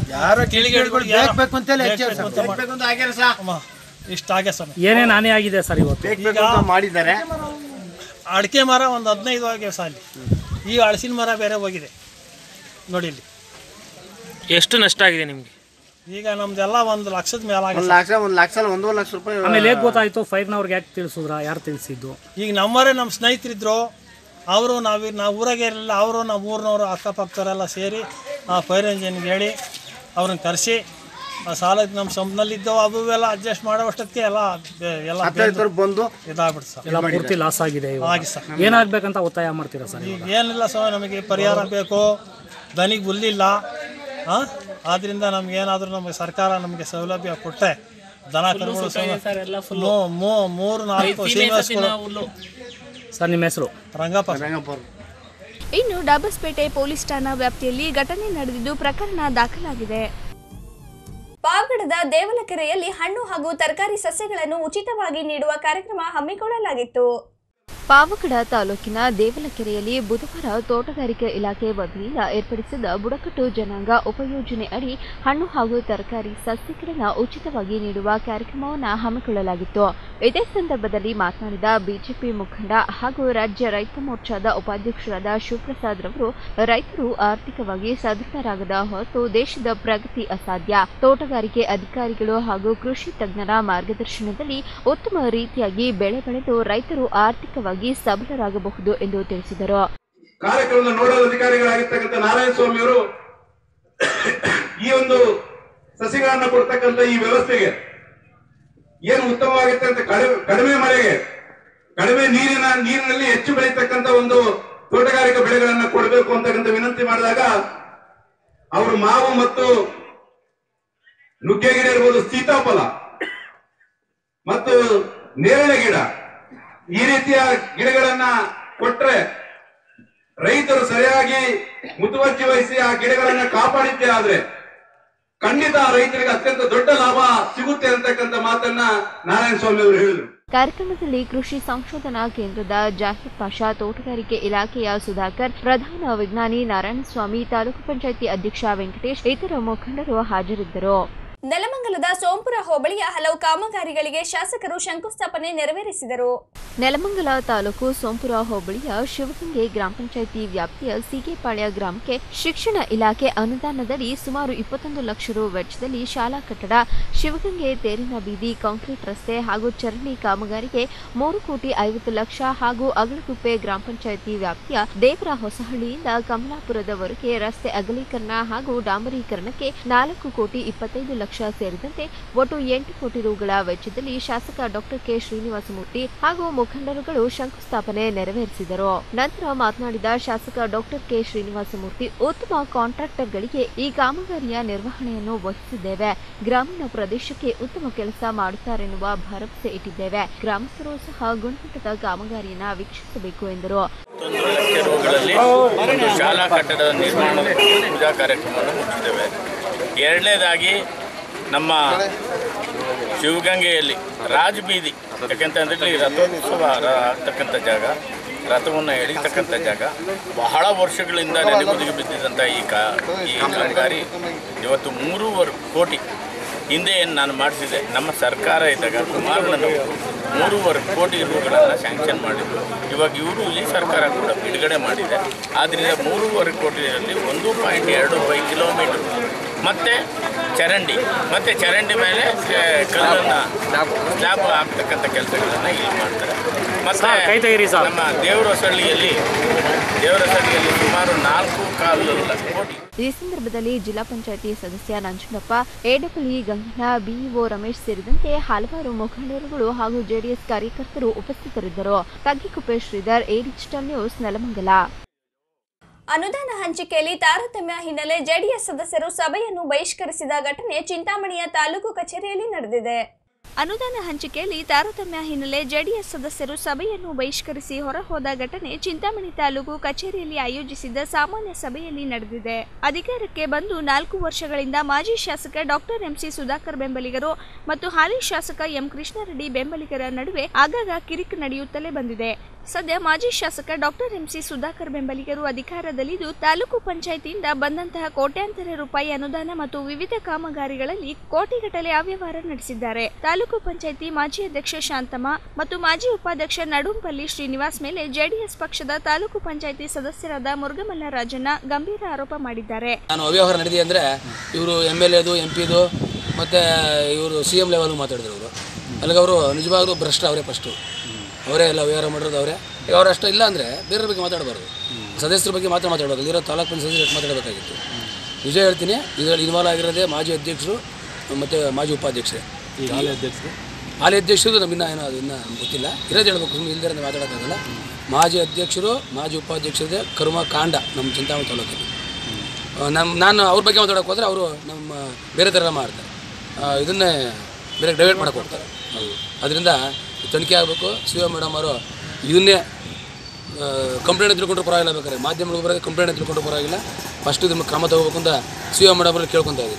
[SPEAKER 6] ಯಾರೋ
[SPEAKER 9] ತಿಳಿಗೇಡಿಗಳು
[SPEAKER 6] ಬೇಕು ಬೇಕು ಅಂತಲೇ
[SPEAKER 9] ಬೇಕು
[SPEAKER 6] ಹೆಚ್ಚು
[SPEAKER 9] ಬೇಕು ಅಂತ
[SPEAKER 6] ಸರ್.
[SPEAKER 9] ಮಾಡಿ-
[SPEAKER 6] ಬೇಕು ಅಂತ ಆಗ್ಯಾರ ಸರ್.
[SPEAKER 9] ಅಮ್ಮ, ಇಷ್ಟ ಆಗಿದೆ ಸ್ವಾಮಿ
[SPEAKER 10] ಏನೇನು ಹಾನಿ ಆಗಿದೆ ಸರ್ ಇವತ್ತು
[SPEAKER 6] ಬೇಕು ಬೇಕು ಅಂತ ಮಾಡಿದ್ದಾರೆ
[SPEAKER 9] ಅಡಿಕೆ ಮರ ಒಂದು ಹದಿನೈದು ಆಗಿವೆ ಸಾಲಿ ಈ ಹಳಸಿನ ಮರ ಬೇರೆ ಹೋಗಿದೆ ನೋಡಿ ಇಲ್ಲಿ
[SPEAKER 7] ಎಷ್ಟು ನಷ್ಟ ಆಗಿದೆ ನಿಮಗೆ
[SPEAKER 9] ಈಗ ನಮ್ದೆಲ್ಲ ಒಂದು ಲಕ್ಷದ ಮೇಲೆ
[SPEAKER 6] ಒಂದು
[SPEAKER 9] ಆಗಿದೆ
[SPEAKER 6] ಲಕ್ಷ ಒಂದು ಲಕ್ಷ ಅಲ್ಲ ಒಂದೂವರೆ ಲಕ್ಷ ರೂಪಾಯಿ
[SPEAKER 10] ಆಮೇಲೆ ಹೇಗೆ ಗೊತ್ತಾಯ್ತು ಫೈರ್ನವ್ರಿಗೆ ಯಾಕೆ ತಿಳಿಸಿದ್ರ ಯಾರು ತಿಳಿಸಿದ್ದು
[SPEAKER 9] ಈಗ ನಮ್ಮವರೇ ನಮ್ಮ ಸ್ನೇಹಿತರಿದ್ರು ಅವರು ನಾವು ನಾವು ಊರಾಗೆ ಇರಲಿಲ್ಲ ಅವರು ನಮ್ಮ ಊರಿನವರು ಅಕ್ಕಪಕ್ಕದವರೆಲ್ಲ ಸೇರಿ ಆ ಫೈರ್ ಇಂಜಿನ್ಗೆ ಹೇಳಿ ಅವ್ರನ್ನ ಕರೆಸಿ ಆ ಸಾಲಕ್ಕೆ ನಮ್ಮ ಸಂಪ್ನಲ್ಲಿದ್ದವು ಅವು ಎಲ್ಲ ಅಡ್ಜಸ್ಟ್ ಮಾಡೋವಷ್ಟಕ್ಕೆ ಎಲ್ಲ ಬೆ- ಎಲ್ಲ
[SPEAKER 6] ಹತ್ತೈದು ಬಂದು
[SPEAKER 9] ಇದಾಗ್ಬಿಡ್ತು ಸರ್
[SPEAKER 10] ಎಲ್ಲ ಪೂರ್ತಿ ಲಾಸ್ ಆಗಿದೆ ಇವಾಗ.
[SPEAKER 9] ಆಗಿ ಸರ್
[SPEAKER 10] ಏನಾಗ್ಬೇಕಂತ ಒತ್ತಾಯ ಮಾಡ್ತೀರಾ ಸರ್
[SPEAKER 9] ಈಗ ಏನಿಲ್ಲ ಸ್ವಾಮಿ ನಮಗೆ ಪರಿಹಾರ ಬೇಕು ದನಿಗೆ ಹುಲ್ಲಿಲ್ಲ ಹಾಂ ಆದ್ದರಿಂದ ನಮ್ಗೆ ಏನಾದರೂ ನಮಗೆ ಸರ್ಕಾರ ನಮಗೆ ಸೌಲಭ್ಯ ಕೊಟ್ಟರೆ ದನ ಕರುಗಳು ಸೌಲ- ಮೂ- ಮೂ- ಮೂರು ನಾಲ್ಕು ಶ್ರೀನಿವಾಸಗಳು
[SPEAKER 10] ಸರ್ ನಿಮ್ಮ ಹೆಸರು
[SPEAKER 9] ರಂಗಪ್ಪ
[SPEAKER 6] ರಂಗಪ್ಪ ಅವ್ರು.
[SPEAKER 2] ಇನ್ನು ಡಾಬಸ್ಪೇಟೆ ಪೊಲೀಸ್ ಠಾಣಾ ವ್ಯಾಪ್ತಿಯಲ್ಲಿ ಘಟನೆ ನಡೆದಿದ್ದು ಪ್ರಕರಣ ದಾಖಲಾಗಿದೆ
[SPEAKER 1] ಪಾವಗಡದ ದೇವಲಕೆರೆಯಲ್ಲಿ ಹಣ್ಣು ಹಾಗೂ ತರಕಾರಿ ಸಸ್ಯಗಳನ್ನು ಉಚಿತವಾಗಿ ನೀಡುವ ಕಾರ್ಯಕ್ರಮ ಹಮ್ಮಿಕೊಳ್ಳಲಾಗಿತ್ತು
[SPEAKER 11] ಪಾವಗಡ ತಾಲೂಕಿನ ದೇವಲಕೆರೆಯಲ್ಲಿ ಬುಧವಾರ ತೋಟಗಾರಿಕೆ ಇಲಾಖೆ ವತಿಯಿಂದ ಏರ್ಪಡಿಸಿದ ಬುಡಕಟ್ಟು ಜನಾಂಗ ಉಪಯೋಜನೆ ಅಡಿ ಹಣ್ಣು ಹಾಗೂ ತರಕಾರಿ ಸಸ್ಯಗಳನ್ನು ಉಚಿತವಾಗಿ ನೀಡುವ ಕಾರ್ಯಕ್ರಮವನ್ನು ಹಮ್ಮಿಕೊಳ್ಳಲಾಗಿತ್ತು ಇದೇ ಸಂದರ್ಭದಲ್ಲಿ ಮಾತನಾಡಿದ ಬಿಜೆಪಿ ಮುಖಂಡ ಹಾಗೂ ರಾಜ್ಯ ರೈತ ಮೋರ್ಚಾದ ಉಪಾಧ್ಯಕ್ಷರಾದ ಶಿವಪ್ರಸಾದ್ ರವರು ರೈತರು ಆರ್ಥಿಕವಾಗಿ ಸದೃಢರಾಗದ ಹೊರತು ದೇಶದ ಪ್ರಗತಿ ಅಸಾಧ್ಯ ತೋಟಗಾರಿಕೆ ಅಧಿಕಾರಿಗಳು ಹಾಗೂ ಕೃಷಿ ತಜ್ಞರ ಮಾರ್ಗದರ್ಶನದಲ್ಲಿ ಉತ್ತಮ ರೀತಿಯಾಗಿ ಬೆಳೆ ಬೆಳೆದು ರೈತರು ಆರ್ಥಿಕವಾಗಿ ಸಬಲರಾಗಬಹುದು ಎಂದು ತಿಳಿಸಿದರು
[SPEAKER 12] ಕಾರ್ಯಕ್ರಮದ ನೋಡಲ್ ಅಧಿಕಾರಿಗಳಾಗಿರ್ತಕ್ಕಂಥ ನಾರಾಯಣ ಸ್ವಾಮಿ ಅವರು ಈ ಒಂದು ಸಸಿಗಳನ್ನ ಕೊಡ್ತಕ್ಕಂಥ ಈ ವ್ಯವಸ್ಥೆಗೆ ಏನು ಉತ್ತಮವಾಗಿರುತ್ತೆ ಅಂತ ಕಡಿಮೆ ಕಡಿಮೆ ಮಳೆಗೆ ಕಡಿಮೆ ನೀರಿನ ನೀರಿನಲ್ಲಿ ಹೆಚ್ಚು ಬೆಳೀತಕ್ಕಂಥ ಒಂದು ತೋಟಗಾರಿಕಾ ಬೆಳೆಗಳನ್ನ ಕೊಡಬೇಕು ಅಂತಕ್ಕಂಥ ವಿನಂತಿ ಮಾಡಿದಾಗ ಅವರು ಮಾವು ಮತ್ತು ನುಗ್ಗೆ ಗಿಡ ಇರ್ಬೋದು ಸೀತಾಫಲ ಮತ್ತು ನೇರಳೆ ಗಿಡ ಈ ರೀತಿಯ ಗಿಡಗಳನ್ನ ಕೊಟ್ರೆ ರೈತರು ಸರಿಯಾಗಿ ಮುತುವರ್ಜಿ ವಹಿಸಿ ಆ ಗಿಡಗಳನ್ನ ಕಾಪಾಡಿದ್ದೇ ಆದ್ರೆ ಖಂಡಿತ ಆ ರೈತರಿಗೆ ಅತ್ಯಂತ ದೊಡ್ಡ ಲಾಭ ಸಿಗುತ್ತೆ ಅಂತಕ್ಕಂಥ ಮಾತನ್ನ ನಾರಾಯಣ ಸ್ವಾಮಿ ಅವರು ಹೇಳಿದ್ರು
[SPEAKER 11] ಕಾರ್ಯಕ್ರಮದಲ್ಲಿ ಕೃಷಿ ಸಂಶೋಧನಾ ಕೇಂದ್ರದ ಜಾಹಿರ್ ಪಾಷಾ ತೋಟಗಾರಿಕೆ ಇಲಾಖೆಯ ಸುಧಾಕರ್ ಪ್ರಧಾನ ವಿಜ್ಞಾನಿ ನಾರಾಯಣಸ್ವಾಮಿ ತಾಲೂಕು ಪಂಚಾಯಿತಿ ಅಧ್ಯಕ್ಷ ವೆಂಕಟೇಶ್ ಇತರ ಮುಖಂಡರು ಹಾಜರಿದ್ದರು
[SPEAKER 1] ನೆಲಮಂಗಲದ ಸೋಂಪುರ ಹೋಬಳಿಯ ಹಲವು ಕಾಮಗಾರಿಗಳಿಗೆ ಶಾಸಕರು ಶಂಕುಸ್ಥಾಪನೆ ನೆರವೇರಿಸಿದರು
[SPEAKER 11] ನೆಲಮಂಗಲ ತಾಲೂಕು ಸೋಂಪುರ ಹೋಬಳಿಯ ಶಿವಗಂಗೆ ಗ್ರಾಮ ಪಂಚಾಯಿತಿ ವ್ಯಾಪ್ತಿಯ ಸೀಗೆಪಾಳ್ಯ ಗ್ರಾಮಕ್ಕೆ ಶಿಕ್ಷಣ ಇಲಾಖೆ ಅನುದಾನದಡಿ ಸುಮಾರು ಇಪ್ಪತ್ತೊಂದು ಲಕ್ಷ ರು ವೆಚ್ಚದಲ್ಲಿ ಶಾಲಾ ಕಟ್ಟಡ ಶಿವಗಂಗೆ ತೇರಿನ ಬೀದಿ ಕಾಂಕ್ರೀಟ್ ರಸ್ತೆ ಹಾಗೂ ಚರಂಡಿ ಕಾಮಗಾರಿಗೆ ಮೂರು ಕೋಟಿ ಐವತ್ತು ಲಕ್ಷ ಹಾಗೂ ಅಗಳಗುಪ್ಪೆ ಗ್ರಾಮ ಪಂಚಾಯಿತಿ ವ್ಯಾಪ್ತಿಯ ದೇವರ ಹೊಸಹಳ್ಳಿಯಿಂದ ಕಮಲಾಪುರದವರೆಗೆ ರಸ್ತೆ ಅಗಲೀಕರಣ ಹಾಗೂ ಡಾಂಬರೀಕರಣಕ್ಕೆ ನಾಲ್ಕು ಕೋಟಿ ಇಪ್ಪತ್ತೈದು ಲಕ್ಷ ಸೇರಿದಂತೆ ಒಟ್ಟು ಎಂಟು ಕೋಟಿ ರುಗಳ ವೆಚ್ಚದಲ್ಲಿ ಶಾಸಕ ಡಾಕ್ಟರ್ ಕೆ ಶ್ರೀನಿವಾಸಮೂರ್ತಿ ಹಾಗೂ ಮುಖಂಡರುಗಳು ಶಂಕುಸ್ಥಾಪನೆ ನೆರವೇರಿಸಿದರು ನಂತರ ಮಾತನಾಡಿದ ಶಾಸಕ ಡಾಕ್ಟರ್ ಕೆ ಶ್ರೀನಿವಾಸಮೂರ್ತಿ ಉತ್ತಮ ಕಾಂಟ್ರಾಕ್ಟರ್ಗಳಿಗೆ ಈ ಕಾಮಗಾರಿಯ ನಿರ್ವಹಣೆಯನ್ನು ವಹಿಸಿದ್ದೇವೆ ಗ್ರಾಮೀಣ ಪ್ರದೇಶಕ್ಕೆ ಉತ್ತಮ ಕೆಲಸ ಮಾಡುತ್ತಾರೆನ್ನುವ ಭರವಸೆ ಇಟ್ಟಿದ್ದೇವೆ ಗ್ರಾಮಸ್ಥರು ಸಹ ಗುಣಮಟ್ಟದ ಕಾಮಗಾರಿಯನ್ನ ವೀಕ್ಷಿಸಬೇಕು ಎಂದರು
[SPEAKER 13] ಗಳಲ್ಲಿ ಒಂದು ಶಾಲಾ ಕಟ್ಟಡದ ನಿರ್ಮಾಣದ ಪೂಜಾ ಕಾರ್ಯಕ್ರಮವನ್ನು ಮುಗಿಸಿದ್ದೇವೆ ಎರಡನೇದಾಗಿ ನಮ್ಮ ಶಿವಗಂಗೆಯಲ್ಲಿ ರಾಜಬೀದಿ ಯಾಕೆಂತಂದ್ರೆ ಇಲ್ಲಿ ರಥೋತ್ಸವ ರ- ಆಗ್ತಕ್ಕಂಥ ಜಾಗ ರಥವನ್ನು ಎಳಿತಕ್ಕಂಥ ಜಾಗ ಬಹಳ ವರ್ಷಗಳಿಂದ ನೆನೆಗುದಿಗೆ ಬಿದ್ದಿದ್ದಂಥ ಈ ಕಾ ಈ ಕಾಮಗಾರಿ ಇವತ್ತು ಮೂರುವರೆ ಕೋಟಿ ಹಿಂದೆ ಏನು ನಾನು ಮಾಡಿಸಿದೆ ನಮ್ಮ ಸರ್ಕಾರ ಇದ್ದಾಗ ಕುಮಾರಣ್ಣನವರು ಮೂರುವರೆ ಕೋಟಿ ರೂಗಳನ್ನು ಸ್ಯಾಂಕ್ಷನ್ ಮಾಡಿದ್ರು ಇವಾಗ ಇವರು ಈ ಸರ್ಕಾರ ಕೂಡ ಬಿಡುಗಡೆ ಮಾಡಿದೆ ಆದ್ದರಿಂದ ಮೂರುವರೆ ಕೋಟಿಯಲ್ಲಿ ಒಂದು ಪಾಯಿಂಟ್ ಎರಡು ಫೈವ್ ಕಿಲೋಮೀಟರ್ ಮತ್ತು ಚರಂಡಿ ಮತ್ತು ಚರಂಡಿ ಮೇಲೆ ಆ, ಕಲ್ಲನ್ನು ಸ್ಲ್ಯಾಬ್ ಹಾಕ್ತಕ್ಕಂಥ ಕೆಲಸಗಳನ್ನು ಇಲ್ಲಿ ಮಾಡ್ತಾರೆ
[SPEAKER 10] ಸರ್, ಕೈ ತೆಗೀರಿ
[SPEAKER 13] ಮತ್ತು
[SPEAKER 10] ಸರ್.
[SPEAKER 13] ನಮ್ಮ ದೇವರಸಳ್ಳಿಯಲ್ಲಿ ದೇವರಸಳ್ಳಿಯಲ್ಲಿ ಸುಮಾರು ನಾಲ್ಕು ಕಾಲು ಕೋಟಿ
[SPEAKER 11] ಈ ಸಂದರ್ಭದಲ್ಲಿ ಜಿಲ್ಲಾ ಪಂಚಾಯಿತಿ ಸದಸ್ಯ ನಂಜುಂಡಪ್ಪ ಎಡಬ್ಲ್ಯೂ ಗಂಗನ ಬಿಇಒ ರಮೇಶ್ ಸೇರಿದಂತೆ ಹಲವಾರು ಮುಖಂಡರುಗಳು ಹಾಗೂ ಜೆಡಿಎಸ್ ಕಾರ್ಯಕರ್ತರು ಉಪಸ್ಥಿತರಿದ್ದರು Taggikuppe Shridhar A digital news Nelamangala
[SPEAKER 1] ಅನುದಾನ ಹಂಚಿಕೆಯಲ್ಲಿ ತಾರತಮ್ಯ ಹಿನ್ನೆಲೆ ಜೆಡಿಎಸ್ ಸದಸ್ಯರು ಸಭೆಯನ್ನು ಬಹಿಷ್ಕರಿಸಿದ ಘಟನೆ ಚಿಂತಾಮಣಿಯ ತಾಲೂಕು ಕಚೇರಿಯಲ್ಲಿ ನಡೆದಿದೆ
[SPEAKER 2] ಅನುದಾನ ಹಂಚಿಕೆಯಲ್ಲಿ ತಾರತಮ್ಯ ಹಿನ್ನೆಲೆ ಜೆಡಿಎಸ್ ಸದಸ್ಯರು ಸಭೆಯನ್ನು ಬಹಿಷ್ಕರಿಸಿ ಹೊರಹೋದ ಘಟನೆ ಚಿಂತಾಮಣಿ ತಾಲೂಕು ಕಚೇರಿಯಲ್ಲಿ ಆಯೋಜಿಸಿದ್ದ ಸಾಮಾನ್ಯ ಸಭೆಯಲ್ಲಿ ನಡೆದಿದೆ ಅಧಿಕಾರಕ್ಕೆ ಬಂದು ನಾಲ್ಕು ವರ್ಷಗಳಿಂದ ಮಾಜಿ ಶಾಸಕ ಡಾಕ್ಟರ್ ಎಂಸಿ ಸುಧಾಕರ್ ಬೆಂಬಲಿಗರು ಮತ್ತು ಹಾಲಿ ಶಾಸಕ ಎಂ ಕೃಷ್ಣಾರೆಡ್ಡಿ ಬೆಂಬಲಿಗರ ನಡುವೆ ಆಗಾಗ ಕಿರಿಕ್ ನಡೆಯುತ್ತಲೇ ಬಂದಿದೆ ಸದ್ಯ ಮಾಜಿ ಶಾಸಕ ಡಾಕ್ಟರ್ ಎಂಸಿ ಸುಧಾಕರ್ ಬೆಂಬಲಿಗರು ಅಧಿಕಾರದಲ್ಲಿದ್ದು ತಾಲೂಕು ಪಂಚಾಯಿತಿಯಿಂದ ಬಂದಂತಹ ಕೋಟ್ಯಾಂತರ ರೂಪಾಯಿ ಅನುದಾನ ಮತ್ತು ವಿವಿಧ ಕಾಮಗಾರಿಗಳಲ್ಲಿ ಕೋಟಿಗಟ್ಟಲೆ ಅವ್ಯವಹಾರ ನಡೆಸಿದ್ದಾರೆ ತಾಲೂಕು ಪಂಚಾಯಿತಿ ಮಾಜಿ ಅಧ್ಯಕ್ಷ ಶಾಂತಮ್ಮ ಮತ್ತು ಮಾಜಿ ಉಪಾಧ್ಯಕ್ಷ ನಡುಂಪಲ್ಲಿ ಶ್ರೀನಿವಾಸ್ ಮೇಲೆ ಜೆಡಿಎಸ್ ಪಕ್ಷದ ತಾಲೂಕು ಪಂಚಾಯಿತಿ ಸದಸ್ಯರಾದ ಮುರುಗಮಲ್ಲ ರಾಜಣ್ಣ ಗಂಭೀರ ಆರೋಪ ಮಾಡಿದ್ದಾರೆ
[SPEAKER 14] ನಾನು ಅವ್ಯವಹಾರ ನಡೆದಿದೆ ಅಂದರೆ ಇವರು ಎಮ್ ಎಲ್ ಎದು ಎಂ ಪಿದು ಮತ್ತು ಇವರು ಸಿ ಎಮ್ ಲೆವೆಲ್ಗೂ ಮಾತಾಡಿದ್ರು ಅವರು ಅಲ್ಲಿಗೆ ಅವರು ನಿಜವಾಗ್ಲೂ ಭ್ರಷ್ಟ ಅವರೇ ಫಸ್ಟು ಅವರೇ ಎಲ್ಲ ವ್ಯವಹಾರ ಮಾಡಿರೋದು ಅವರೇ ಈಗ ಅವ್ರು ಅಷ್ಟು ಇಲ್ಲ ಅಂದರೆ ಬೇರೆಯವ್ರ ಬಗ್ಗೆ ಮಾತಾಡಬಾರ್ದು ಸದಸ್ಯರ ಬಗ್ಗೆ ಮಾತ್ರ ಮಾತಾಡಬೇಕು ಇಲ್ಲಿರೋ ತಾಲೂಕು ಪಂಚಾಯತ್ ಸದಸ್ಯರು ಮಾತಾಡಬೇಕಾಗಿತ್ತು ನಿಜ ಹೇಳ್ತೀನಿ ಇದರಲ್ಲಿ ಇನ್ವಾಲ್ವ್ ಆಗಿರೋದೇ ಮಾಜಿ ಅಧ್ಯಕ್ಷರು ಮತ್ತು ಮಾಜಿ ಉಪಾಧ್ಯಕ್ಷರೇ
[SPEAKER 8] ಈಗ ಹಾಲಿ ಅಧ್ಯಕ್ಷರು
[SPEAKER 14] ಹಾಲಿ ಅಧ್ಯಕ್ಷರು ನಮ್ಮಿನ್ನ ಏನೋ ಅದು ಇನ್ನೂ ಗೊತ್ತಿಲ್ಲ ಇರೋದು ಹೇಳ್ಬೇಕು ಸುಮ್ಮನೆ ಇಲ್ಲದೆ ಮಾತಾಡೋಕ್ಕಾಗಲ್ಲ ಮಾಜಿ ಅಧ್ಯಕ್ಷರು ಮಾಜಿ ಉಪಾಧ್ಯಕ್ಷರದೇ ಕರ್ಮ ಕಾಂಡ ನಮ್ಮ ಚಿಂತಾಮಣಿ ತಾಲೂಕಲ್ಲಿ ಆ, ನಮ್ಮ ನಾನು ಅವ್ರ ಬಗ್ಗೆ ಮಾತಾಡೋಕೆ ಹೋದರೆ ಅವರು ನಮ್ಮ ಬೇರೆ ಥರ ಮಾಡ್ತಾರೆ ಆ, ಇದನ್ನೇ ಬೇರೆ ಡೈವರ್ಟ್ ಮಾಡೋಕೆ ಹೋಗ್ತಾರೆ ಅದರಿಂದ ತನಿಖೆ ಆಗಬೇಕು ಸಿ ಎಂ ಮೇಡಮ್ ಅವರು ಇದನ್ನೇ ಕಂಪ್ಲೇಂಟ್ ತಿಳ್ಕೊಂಡ್ರೆ ಪರವಾಗಿಲ್ಲ ಬೇಕಾದ್ರೆ ಮಾಧ್ಯಮಗಳು ಬರೋದು ಕಂಪ್ಲೇಂಟ್ ತಿಳ್ಕೊಂಡ್ರೆ ಪರವಾಗಿಲ್ಲ ಫಸ್ಟ್ ಇದನ್ನು ಕ್ರಮ ತಗೋಬೇಕು ಅಂತ ಸಿ ಎಂ ಮೇಡಮ್ ಅವ್ರಿಗೆ ಕೇಳ್ಕೊತಾ ಇದ್ದೀನಿ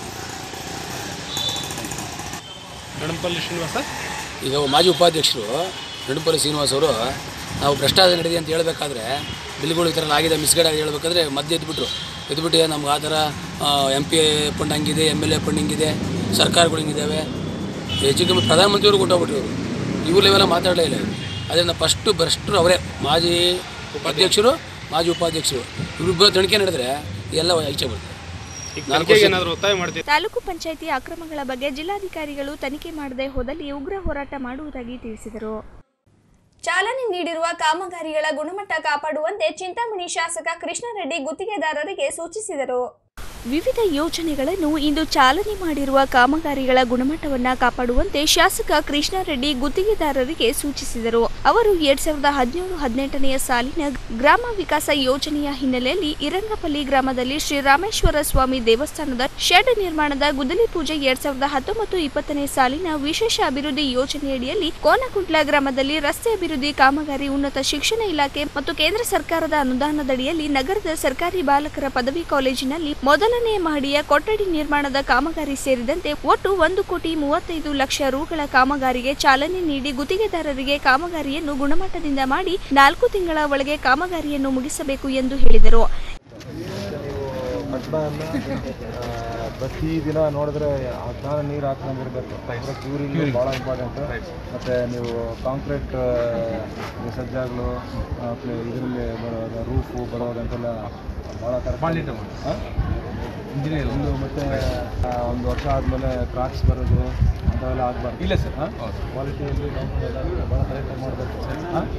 [SPEAKER 10] ನಡಂಪಲ್ಲಿ ಶ್ರೀನಿವಾಸ
[SPEAKER 14] ಈಗ ಮಾಜಿ ಉಪಾಧ್ಯಕ್ಷರು ನಡುಪಲ್ಲಿ ಶ್ರೀನಿವಾಸ್ ಅವರು ನಾವು ಭ್ರಷ್ಟಾಚಾರ ನಡೆದಿದೆ ಅಂತ ಹೇಳಬೇಕಾದ್ರೆ ಬಿಲ್ಗಳು ಈ ಥರ ಆಗಿದೆ ಮಿಸ್ಗೈಡ್ ಆಗಿ ಹೇಳ್ಬೇಕಾದ್ರೆ ಮಧ್ಯೆ ಎದ್ಬಿಟ್ರು ಎದ್ಬಿಟ್ಟು ನಮ್ಗೆ ಆ ಥರ ಎಮ್ ಪಿ ಫಂಡ್ ಹಂಗಿದೆ ಎಮ್ ಎಲ್ ಎ ಫಂಡ್ ಹಿಂಗಿದೆ ಸರ್ಕಾರಗಳು ಹಿಂಗಿದ್ದಾವೆ ಹೆಚ್ಚು ಕಮ್ಮಿ ಪ್ರಧಾನಮಂತ್ರಿಯವರು ಕೊಟ್ಟೋಗ್ಬಿಟ್ರು ಇವರು ಇವ್ರು ಲೆವೆಲ್ಲ ಮಾತಾಡಲೇ ಇಲ್ಲ ಇವ್ರು. ಅದರಿಂದ ಫಸ್ಟು ಭ್ರಷ್ಟರು ಅವರೇ ಮಾಜಿ ಅಧ್ಯಕ್ಷರು ಮಾಜಿ ಉಪಾಧ್ಯಕ್ಷರು ಇವ್ರಿಬ್ಬರು ತನಿಖೆ ನಡೆದ್ರೆ ಎಲ್ಲ ಈಚೆ ಬರ್ತದೆ ನಾಲ್ಕು ವರ್ಷ-
[SPEAKER 10] ಏನಾದರೂ ಒತ್ತಾಯ ಮಾಡ್ತೀವಿ
[SPEAKER 2] ತಾಲೂಕು ಪಂಚಾಯಿತಿ ಅಕ್ರಮಗಳ ಬಗ್ಗೆ ಜಿಲ್ಲಾಧಿಕಾರಿಗಳು ತನಿಖೆ ಮಾಡದೆ ಹೋದಲ್ಲಿ ಉಗ್ರ ಹೋರಾಟ ಮಾಡುವುದಾಗಿ ತಿಳಿಸಿದರು
[SPEAKER 1] ಚಾಲನೆ ನೀಡಿರುವ ಕಾಮಗಾರಿಗಳ ಗುಣಮಟ್ಟ ಕಾಪಾಡುವಂತೆ ಚಿಂತಾಮಣಿ ಶಾಸಕ ಕೃಷ್ಣಾರೆಡ್ಡಿ ಗುತ್ತಿಗೆದಾರರಿಗೆ ಸೂಚಿಸಿದರು
[SPEAKER 2] ವಿವಿಧ ಯೋಜನೆಗಳನ್ನು ಇಂದು ಚಾಲನೆ ಮಾಡಿರುವ ಕಾಮಗಾರಿಗಳ ಗುಣಮಟ್ಟವನ್ನ ಕಾಪಾಡುವಂತೆ ಶಾಸಕ ಕೃಷ್ಣಾರೆಡ್ಡಿ ಗುತ್ತಿಗೆದಾರರಿಗೆ ಸೂಚಿಸಿದರು ಅವರು ಎರಡ್ ಸಾವಿರದ ಹದಿನೇಳು ಹದಿನೆಂಟನೆಯ ಸಾಲಿನ ಗ್ರಾಮ ವಿಕಾಸ ಯೋಜನೆಯ ಹಿನ್ನೆಲೆಯಲ್ಲಿ ಇರಂಗಪಲ್ಲಿ ಗ್ರಾಮದಲ್ಲಿ ಶ್ರೀರಾಮೇಶ್ವರ ಸ್ವಾಮಿ ದೇವಸ್ಥಾನದ ಶೆಡ್ ನಿರ್ಮಾಣದ ಗುದ್ದಲಿ ಪೂಜೆ ಎರಡ್ ಸಾವಿರದ ಹತ್ತೊಂಬತ್ತು ಇಪ್ಪತ್ತನೇ ಸಾಲಿನ ವಿಶೇಷ ಅಭಿವೃದ್ಧಿ ಯೋಜನೆಯಡಿಯಲ್ಲಿ ಕೋನಕುಂಟ್ಲ ಗ್ರಾಮದಲ್ಲಿ ರಸ್ತೆ ಅಭಿವೃದ್ಧಿ ಕಾಮಗಾರಿ ಉನ್ನತ ಶಿಕ್ಷಣ ಇಲಾಖೆ ಮತ್ತು ಕೇಂದ್ರ ಸರ್ಕಾರದ ಅನುದಾನದಡಿಯಲ್ಲಿ ನಗರದ ಸರ್ಕಾರಿ ಬಾಲಕರ ಪದವಿ ಕಾಲೇಜಿನಲ್ಲಿ ಮೊದಲನೇ ಮಹಡಿಯ ಕೊಠಡಿ ನಿರ್ಮಾಣದ ಕಾಮಗಾರಿ ಸೇರಿದಂತೆ ಒಟ್ಟು ಒಂದು ಕೋಟಿ ಮೂವತ್ತೈದು ಲಕ್ಷ ರುಗಳ ಕಾಮಗಾರಿಗೆ ಚಾಲನೆ ನೀಡಿ ಗುತ್ತಿಗೆದಾರರಿಗೆ ಕಾಮಗಾರಿಯನ್ನು ಗುಣಮಟ್ಟದಿಂದ ಮಾಡಿ ನಾಲ್ಕು ತಿಂಗಳ ಒಳಗೆ ಕಾಮಗಾರಿಯನ್ನು ಮುಗಿಸಬೇಕು ಎಂದು ಹೇಳಿದರು
[SPEAKER 15] ಕಟ್ಟಡನ ಪ್ರತಿ ದಿನ ನೋಡಿದ್ರೆ ಸ್ನಾನ ನೀರು ಹಾಕ್ಕೊಂಡಿರ್ಬೇಕು ಅಂದರೆ ಕ್ಯೂರಿಂಗ್ ಭಾಳ ಇಂಪಾರ್ಟೆಂಟ್ ಮತ್ತು ನೀವು ಕಾಂಕ್ರೀಟ್ ಸಜ್ಜಾಗಳು ಇದರಲ್ಲಿ ಬರೋ ರೂಫು ಬರೋದಂತೆಲ್ಲ ಭಾಳ ಕರೆಕ್ಟ್ ಇಂಜಿನಿಯರ್ ಒಂದು ಮತ್ತು ಒಂದು ವರ್ಷ ಆದಮೇಲೆ ಕ್ರಾಕ್ಸ್ ಬರೋದು ಅಂಥವೆಲ್ಲ ಆಗಬಾರ್ದು ಇಲ್ಲ ಸರ್ ಕ್ವಾಲಿಟಿಯಲ್ಲಿ ಭಾಳ ಕರೆಕ್ಟಾಗಿ ಮಾಡಬೇಕು ಹಾಂ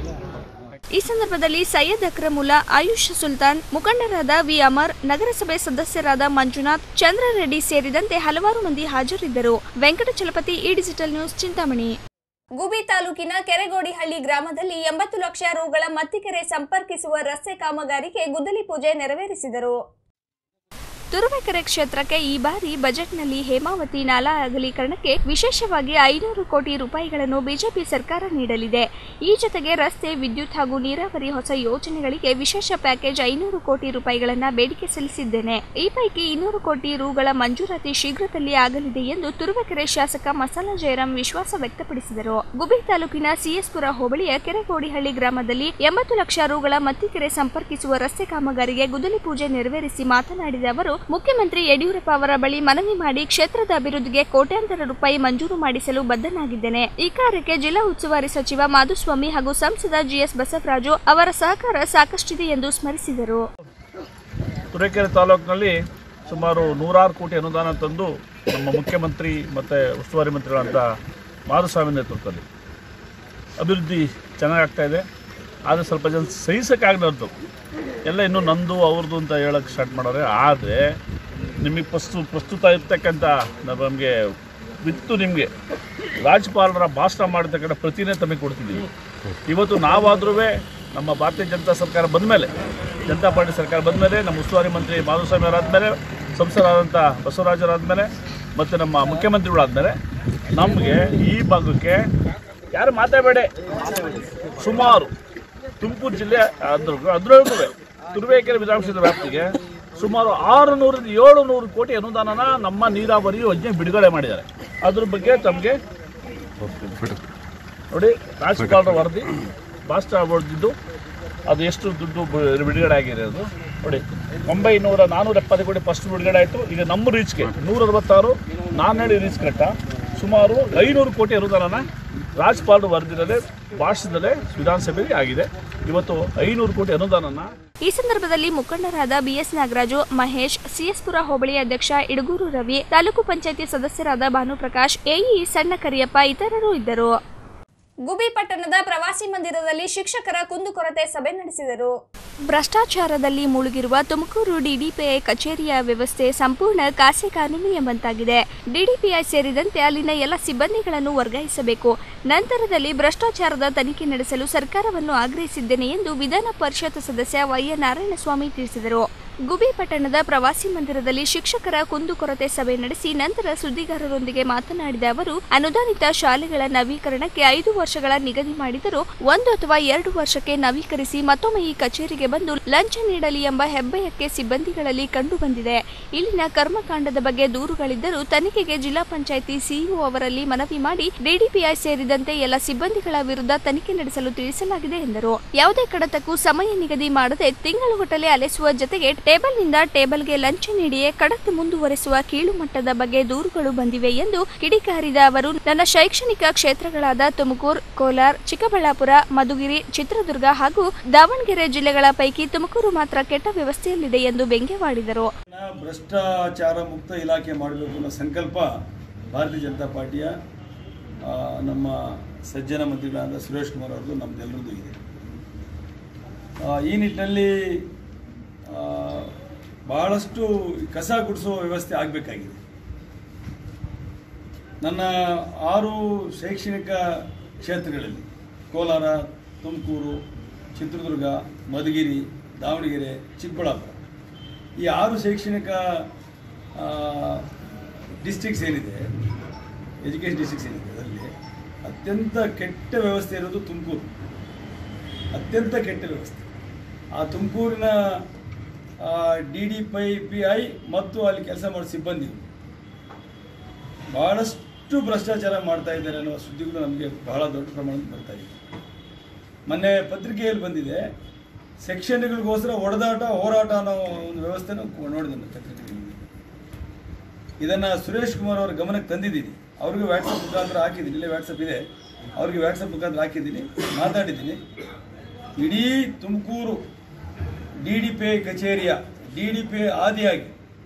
[SPEAKER 2] ಈ ಸಂದರ್ಭದಲ್ಲಿ ಸೈಯದ್ ಅಕ್ರಮುಲ್ಲಾ ಆಯುಷ್ ಸುಲ್ತಾನ್ ಮುಖಂಡರಾದ ವಿ ಅಮರ್ ನಗರಸಭೆ ಸದಸ್ಯರಾದ ಮಂಜುನಾಥ್ ಚಂದ್ರರೆಡ್ಡಿ ಸೇರಿದಂತೆ ಹಲವಾರು ಮಂದಿ ಹಾಜರಿದ್ದರು ವೆಂಕಟಚಲಪತಿ ಈ ಡಿಜಿಟಲ್ ನ್ಯೂಸ್ ಚಿಂತಾಮಣಿ
[SPEAKER 1] ಗುಬಿ ತಾಲೂಕಿನ ಕೆರೆಗೋಡಿಹಳ್ಳಿ ಗ್ರಾಮದಲ್ಲಿ ಎಂಬತ್ತು ಲಕ್ಷ ರುಗಳ ಮತ್ತಿಕೆರೆ ಸಂಪರ್ಕಿಸುವ ರಸ್ತೆ ಕಾಮಗಾರಿಗೆ ಗುದ್ದಲಿ ಪೂಜೆ ನೆರವೇರಿಸಿದರು
[SPEAKER 2] ತುರುವೇಕೆರೆ ಕ್ಷೇತ್ರಕ್ಕೆ ಈ ಬಾರಿ ಬಜೆಟ್ನಲ್ಲಿ ಹೇಮಾವತಿ ನಾಲಾ ಅಗಲೀಕರಣಕ್ಕೆ ವಿಶೇಷವಾಗಿ ಐನೂರು ಕೋಟಿ ರೂಪಾಯಿಗಳನ್ನು ಬಿಜೆಪಿ ಸರ್ಕಾರ ನೀಡಲಿದೆ ಈ ಜೊತೆಗೆ ರಸ್ತೆ ವಿದ್ಯುತ್ ಹಾಗೂ ನೀರಾವರಿ ಹೊಸ ಯೋಜನೆಗಳಿಗೆ ವಿಶೇಷ ಪ್ಯಾಕೇಜ್ ಐನೂರು ಕೋಟಿ ರೂಪಾಯಿಗಳನ್ನ ಬೇಡಿಕೆ ಸಲ್ಲಿಸಿದ್ದೇನೆ ಈ ಪೈಕಿ ಇನ್ನೂರು ಕೋಟಿ ರುಗಳ ಮಂಜೂರಾತಿ ಶೀಘ್ರದಲ್ಲಿ ಆಗಲಿದೆ ಎಂದು ತುರುವೇಕೆರೆ ಶಾಸಕ ಮಸಾಲ ಜಯರಾಮ್ ವಿಶ್ವಾಸ ವ್ಯಕ್ತಪಡಿಸಿದರು ಗುಬಿ ತಾಲೂಕಿನ ಸಿಎಸ್ಪುರ ಹೋಬಳಿಯ ಕೆರೆಗೋಡಿಹಳ್ಳಿ ಗ್ರಾಮದಲ್ಲಿ ಎಂಬತ್ತು ಲಕ್ಷ ರುಗಳ ಮತ್ತಿಕೆರೆ ಸಂಪರ್ಕಿಸುವ ರಸ್ತೆ ಕಾಮಗಾರಿಗೆ ಗುದ್ದಲಿ ಪೂಜೆ ನೆರವೇರಿಸಿ ಮಾತನಾಡಿದ ಅವರು ಮುಖ್ಯಮಂತ್ರಿ ಯಡಿಯೂರಪ್ಪ ಅವರ ಬಳಿ ಮನವಿ ಮಾಡಿ ಕ್ಷೇತ್ರದ ಅಭಿವೃದ್ಧಿಗೆ ಕೋಟ್ಯಾಂತರ ರೂಪಾಯಿ ಮಂಜೂರು ಮಾಡಿಸಲು ಬದ್ಧನಾಗಿದ್ದೇನೆ ಈ ಕಾರ್ಯಕ್ಕೆ ಜಿಲ್ಲಾ ಉಸ್ತುವಾರಿ ಸಚಿವ ಮಾಧುಸ್ವಾಮಿ ಹಾಗೂ ಸಂಸದ ಜಿಎಸ್ ಬಸವರಾಜು ಅವರ ಸಹಕಾರ ಸಾಕಷ್ಟಿದೆ ಎಂದು ಸ್ಮರಿಸಿದರು
[SPEAKER 16] ತುರೇಕೆರೆ ತಾಲೂಕಿನಲ್ಲಿ ಸುಮಾರು ನೂರಾರು ಕೋಟಿ ಅನುದಾನ ತಂದು ನಮ್ಮ ಮುಖ್ಯಮಂತ್ರಿ ಮತ್ತು ಉಸ್ತುವಾರಿ ಮಂತ್ರಿಗಳಂತ ಮಾಧುಸ್ವಾಮಿ ನೇತೃತ್ವದಲ್ಲಿ ಅಭಿವೃದ್ಧಿ ಚೆನ್ನಾಗಿ ಆಗ್ತಾ ಇದೆ ಆದರೆ ಸ್ವಲ್ಪ ಜನ ಸಹಿಸೋಕ್ಕಾಗಲಾರ್ದು ಎಲ್ಲ ಇನ್ನೂ ನಂದು ಅವ್ರದ್ದು ಅಂತ ಹೇಳೋಕ್ಕೆ ಸ್ಟಾರ್ಟ್ ಮಾಡೋರೆ ಆದರೆ ನಿಮಗೆ ಪ್ರಸ್ತು ಪ್ರಸ್ತುತ ಇರ್ತಕ್ಕಂಥ ನಮಗೆ ವಿತ್ತು ನಿಮಗೆ ರಾಜ್ಯಪಾಲರ ಭಾಷಣ ಮಾಡಿರ್ತಕ್ಕಂಥ ಪ್ರತಿನೇ ತಮಗೆ ಕೊಡ್ತಿದ್ದೀವಿ ಇವತ್ತು ನಾವಾದ್ರೂ ನಮ್ಮ ಭಾರತೀಯ ಜನತಾ ಸರ್ಕಾರ ಬಂದ ಮೇಲೆ ಜನತಾ ಪಾರ್ಟಿ ಸರ್ಕಾರ ಬಂದ ಮೇಲೆ ನಮ್ಮ ಉಸ್ತುವಾರಿ ಮಂತ್ರಿ ಮಾಧುಸ್ವಾಮಿ ಅವರಾದಮೇಲೆ ಸಂಸದರಾದಂಥ ಬಸವರಾಜರಾದಮೇಲೆ ಮತ್ತು ನಮ್ಮ ಮುಖ್ಯಮಂತ್ರಿಗಳಾದಮೇಲೆ ನಮಗೆ ಈ ಭಾಗಕ್ಕೆ ಯಾರು ಮಾತಾಡಬೇಡಿ ಸುಮಾರು ತುಮಕೂರು ಜಿಲ್ಲೆ ಅದ್ರ ಅದರಲ್ಲೂ ತುರುವೇಕೆರೆ ವಿಧಾನಸಭಾ ವ್ಯಾಪ್ತಿಗೆ ಸುಮಾರು ಆರು ನೂರಿಂದ ಏಳು ನೂರು ಕೋಟಿ ಅನುದಾನನ ನಮ್ಮ ನೀರಾವರಿ ಯೋಜನೆ ಬಿಡುಗಡೆ ಮಾಡಿದ್ದಾರೆ ಅದ್ರ ಬಗ್ಗೆ ತಮಗೆ ನೋಡಿ ರಾಜ್ಯಪಾಲರ ವರದಿ ಮಾಸ್ಟರ್ ಹೊಡೆದಿದ್ದು ಅದು ಎಷ್ಟು ದುಡ್ಡು ಬಿ- ಬಿಡುಗಡೆ ಆಗಿರೋದು ನೋಡಿ ಒಂಬೈನೂರ ನಾನ್ನೂರ ಎಪ್ಪತ್ತು ಕೋಟಿ ಫಸ್ಟ್ ಬಿಡುಗಡೆ ಆಯಿತು ಈಗ ನಮ್ಮ ರೀಚ್ಗೆ ನೂರ ಅರವತ್ತಾರು ನಾನ್ನೂರು ರೀಚ್ ಕಟ್ಟ ಸುಮಾರು ಐನೂರು ಕೋಟಿ ಅನುದಾನನ ರಾಜ್ಪಾಲರು ವರದಿರದೆ ಭಾಷಣದಲ್ಲೇ ವಿಧಾನಸಭೆಯಲ್ಲಿ ಆಗಿದೆ ಇವತ್ತು ಐನೂರು ಕೋಟಿ ಅನುದಾನನ
[SPEAKER 2] ಈ ಸಂದರ್ಭದಲ್ಲಿ ಮುಖಂಡರಾದ ಬಿಎಸ್ ನಾಗರಾಜು ಮಹೇಶ್ ಸಿಎಸ್ಪುರ ಹೋಬಳಿ ಅಧ್ಯಕ್ಷ ಇಡಗೂರು ರವಿ ತಾಲೂಕು ಪಂಚಾಯಿತಿ ಸದಸ್ಯರಾದ ಭಾನುಪ್ರಕಾಶ್ ಎಇ ಸಣ್ಣ ಕರಿಯಪ್ಪ ಇತರರು ಇದ್ದರು
[SPEAKER 1] ಗುಬಿ ಪಟ್ಟಣದ ಪ್ರವಾಸಿ ಮಂದಿರದಲ್ಲಿ ಶಿಕ್ಷಕರ ಕುಂದುಕೊರತೆ ಸಭೆ ನಡೆಸಿದರು
[SPEAKER 2] ಭ್ರಷ್ಟಾಚಾರದಲ್ಲಿ ಮುಳುಗಿರುವ ತುಮಕೂರು ಡಿಡಿಪಿಐ ಕಚೇರಿಯ ವ್ಯವಸ್ಥೆ ಸಂಪೂರ್ಣ ಕಾಸೆ ಕಾನೂನು ಎಂಬಂತಾಗಿದೆ ಡಿಡಿಪಿಐ ಸೇರಿದಂತೆ ಅಲ್ಲಿನ ಎಲ್ಲ ಸಿಬ್ಬಂದಿಗಳನ್ನು ವರ್ಗಾಯಿಸಬೇಕು ನಂತರದಲ್ಲಿ ಭ್ರಷ್ಟಾಚಾರದ ತನಿಖೆ ನಡೆಸಲು ಸರ್ಕಾರವನ್ನು ಆಗ್ರಹಿಸಿದ್ದೇನೆ ಎಂದು ವಿಧಾನ ಪರಿಷತ್ ಸದಸ್ಯ ವೈಎ ನಾರಾಯಣಸ್ವಾಮಿ ತಿಳಿಸಿದರು ಗುಬಿ ಪಟ್ಟಣದ ಪ್ರವಾಸಿ ಮಂದಿರದಲ್ಲಿ ಶಿಕ್ಷಕರ ಕುಂದುಕೊರತೆ ಸಭೆ ನಡೆಸಿ ನಂತರ ಸುದ್ದಿಗಾರರೊಂದಿಗೆ ಮಾತನಾಡಿದ ಅವರು ಅನುದಾನಿತ ಶಾಲೆಗಳ ನವೀಕರಣಕ್ಕೆ ಐದು ವರ್ಷಗಳ ನಿಗದಿ ಮಾಡಿದರೂ ಒಂದು ಅಥವಾ ಎರಡು ವರ್ಷಕ್ಕೆ ನವೀಕರಿಸಿ ಮತ್ತೊಮ್ಮೆ ಈ ಕಚೇರಿಗೆ ಬಂದು ಲಂಚ ನೀಡಲಿ ಎಂಬ ಹೆಬ್ಬಯಕ್ಕೆ ಸಿಬ್ಬಂದಿಗಳಲ್ಲಿ ಕಂಡುಬಂದಿದೆ ಇಲ್ಲಿನ ಕರ್ಮಕಾಂಡದ ಬಗ್ಗೆ ದೂರುಗಳಿದ್ದರೂ ತನಿಖೆಗೆ ಜಿಲ್ಲಾ ಪಂಚಾಯಿತಿ ಸಿಇಒ ಅವರಲ್ಲಿ ಮನವಿ ಮಾಡಿ ಡಿಡಿಪಿಐ ಸೇರಿದಂತೆ ಎಲ್ಲ ಸಿಬ್ಬಂದಿಗಳ ವಿರುದ್ಧ ತನಿಖೆ ನಡೆಸಲು ತಿಳಿಸಲಾಗಿದೆ ಎಂದರು ಯಾವುದೇ ಕಡತಕ್ಕೂ ಸಮಯ ನಿಗದಿ ಮಾಡದೆ ತಿಂಗಳುಗಟ್ಟಲೆ ಅಲೆಸುವ ಜೊತೆಗೆ ಟೇಬಲ್ನಿಂದ ಟೇಬಲ್ಗೆ ಲಂಚ ನೀಡಿಯೇ ಕಡತ ಮುಂದುವರೆಸುವ ಕೀಳು ಮಟ್ಟದ ಬಗ್ಗೆ ದೂರುಗಳು ಬಂದಿವೆ ಎಂದು ಕಿಡಿಕಾರಿದ ಅವರು ನನ್ನ ಶೈಕ್ಷಣಿಕ ಕ್ಷೇತ್ರಗಳಾದ ತುಮಕೂರು ಕೋಲಾರ ಚಿಕ್ಕಬಳ್ಳಾಪುರ ಮಧುಗಿರಿ ಚಿತ್ರದುರ್ಗ ಹಾಗೂ ದಾವಣಗೆರೆ ಜಿಲ್ಲೆಗಳ ಪೈಕಿ ತುಮಕೂರು ಮಾತ್ರ ಕೆಟ್ಟ ವ್ಯವಸ್ಥೆಯಲ್ಲಿದೆ ಎಂದು ವ್ಯಂಗ್ಯವಾಡಿದರು
[SPEAKER 8] ಭ್ರಷ್ಟಾಚಾರ ಮುಕ್ತ ಇಲಾಖೆ ಮಾಡಬೇಕು ಅನ್ನೋ ಸಂಕಲ್ಪ ಭಾರತೀಯ ಜನತಾ ಪಾರ್ಟಿಯ ಆ, ನಮ್ಮ ಸಜ್ಜನ ಮಂತ್ರಿಗಳಾದ ಸುರೇಶ್ ಕುಮಾರ್ ಅವ್ರದ್ದು ನಮ್ಮದೆಲ್ಲರದ್ದು ಇದೆ ಆ, ಈ ನಿಟ್ಟಿನಲ್ಲಿ ಆ, ಬಹಳಷ್ಟು ಕಸ ಗುಡಿಸುವ ವ್ಯವಸ್ಥೆ ಆಗಬೇಕಾಗಿದೆ ನನ್ನ ಆರು ಶೈಕ್ಷಣಿಕ ಕ್ಷೇತ್ರಗಳಲ್ಲಿ ಕೋಲಾರ ತುಮಕೂರು ಚಿತ್ರದುರ್ಗ ಮಧುಗಿರಿ ದಾವಣಗೆರೆ ಚಿಕ್ಕಬಳ್ಳಾಪುರ ಈ ಆರು ಶೈಕ್ಷಣಿಕ ಡಿಸ್ಟ್ರಿಕ್ಸ್ ಏನಿದೆ ಎಜುಕೇಷನ್ ಡಿಸ್ಟ್ರಿಕ್ಸ್ ಏನಿದೆ ಅದರಲ್ಲಿ ಅತ್ಯಂತ ಕೆಟ್ಟ ವ್ಯವಸ್ಥೆ ಇರೋದು ತುಮಕೂರು ಅತ್ಯಂತ ಕೆಟ್ಟ ವ್ಯವಸ್ಥೆ ಆ ತುಮಕೂರಿನ ಡಿ ಡಿ ಪೈ ಪಿ ಐ ಮತ್ತು ಅಲ್ಲಿ ಕೆಲಸ ಮಾಡೋ ಸಿಬ್ಬಂದಿ ಬಹಳಷ್ಟು ಭ್ರಷ್ಟಾಚಾರ ಮಾಡ್ತಾ ಇದ್ದಾರೆ ಅನ್ನುವ ಸುದ್ದಿಗಳು ನಮಗೆ ಬಹಳ ದೊಡ್ಡ ಪ್ರಮಾಣದಲ್ಲಿ ಬರ್ತಾ ಇದೆ ಮೊನ್ನೆ ಪತ್ರಿಕೆಯಲ್ಲಿ ಬಂದಿದೆ ಸೆಕ್ಷನ್ಗಳಿಗೋಸ್ಕರ ಹೊಡೆದಾಟ ಹೋರಾಟ ಅನ್ನೋ ಒಂದು ವ್ಯವಸ್ಥೆನೂ ನೋಡಿದೆ ನಾನು ಪತ್ರಿಕೆಯಲ್ಲಿ ಇದನ್ನು ಸುರೇಶ್ ಕುಮಾರ್ ಅವರ ಗಮನಕ್ಕೆ ತಂದಿದ್ದೀನಿ ಅವ್ರಿಗೆ ವ್ಯಾಟ್ಸಪ್ ಮುಖಾಂತರ ಹಾಕಿದ್ದೀನಿ ಇಲ್ಲೇ ವ್ಯಾಟ್ಸಪ್ ಇದೆ ಅವ್ರಿಗೆ ವ್ಯಾಟ್ಸಪ್ ಮುಖಾಂತರ ಹಾಕಿದ್ದೀನಿ ಮಾತಾಡಿದ್ದೀನಿ ಇಡೀ Tumakuru D D P I ಕಚೇರಿಯ ಡಿ ಡಿ ಪಿ ಐ ಆದಿಯಾಗಿ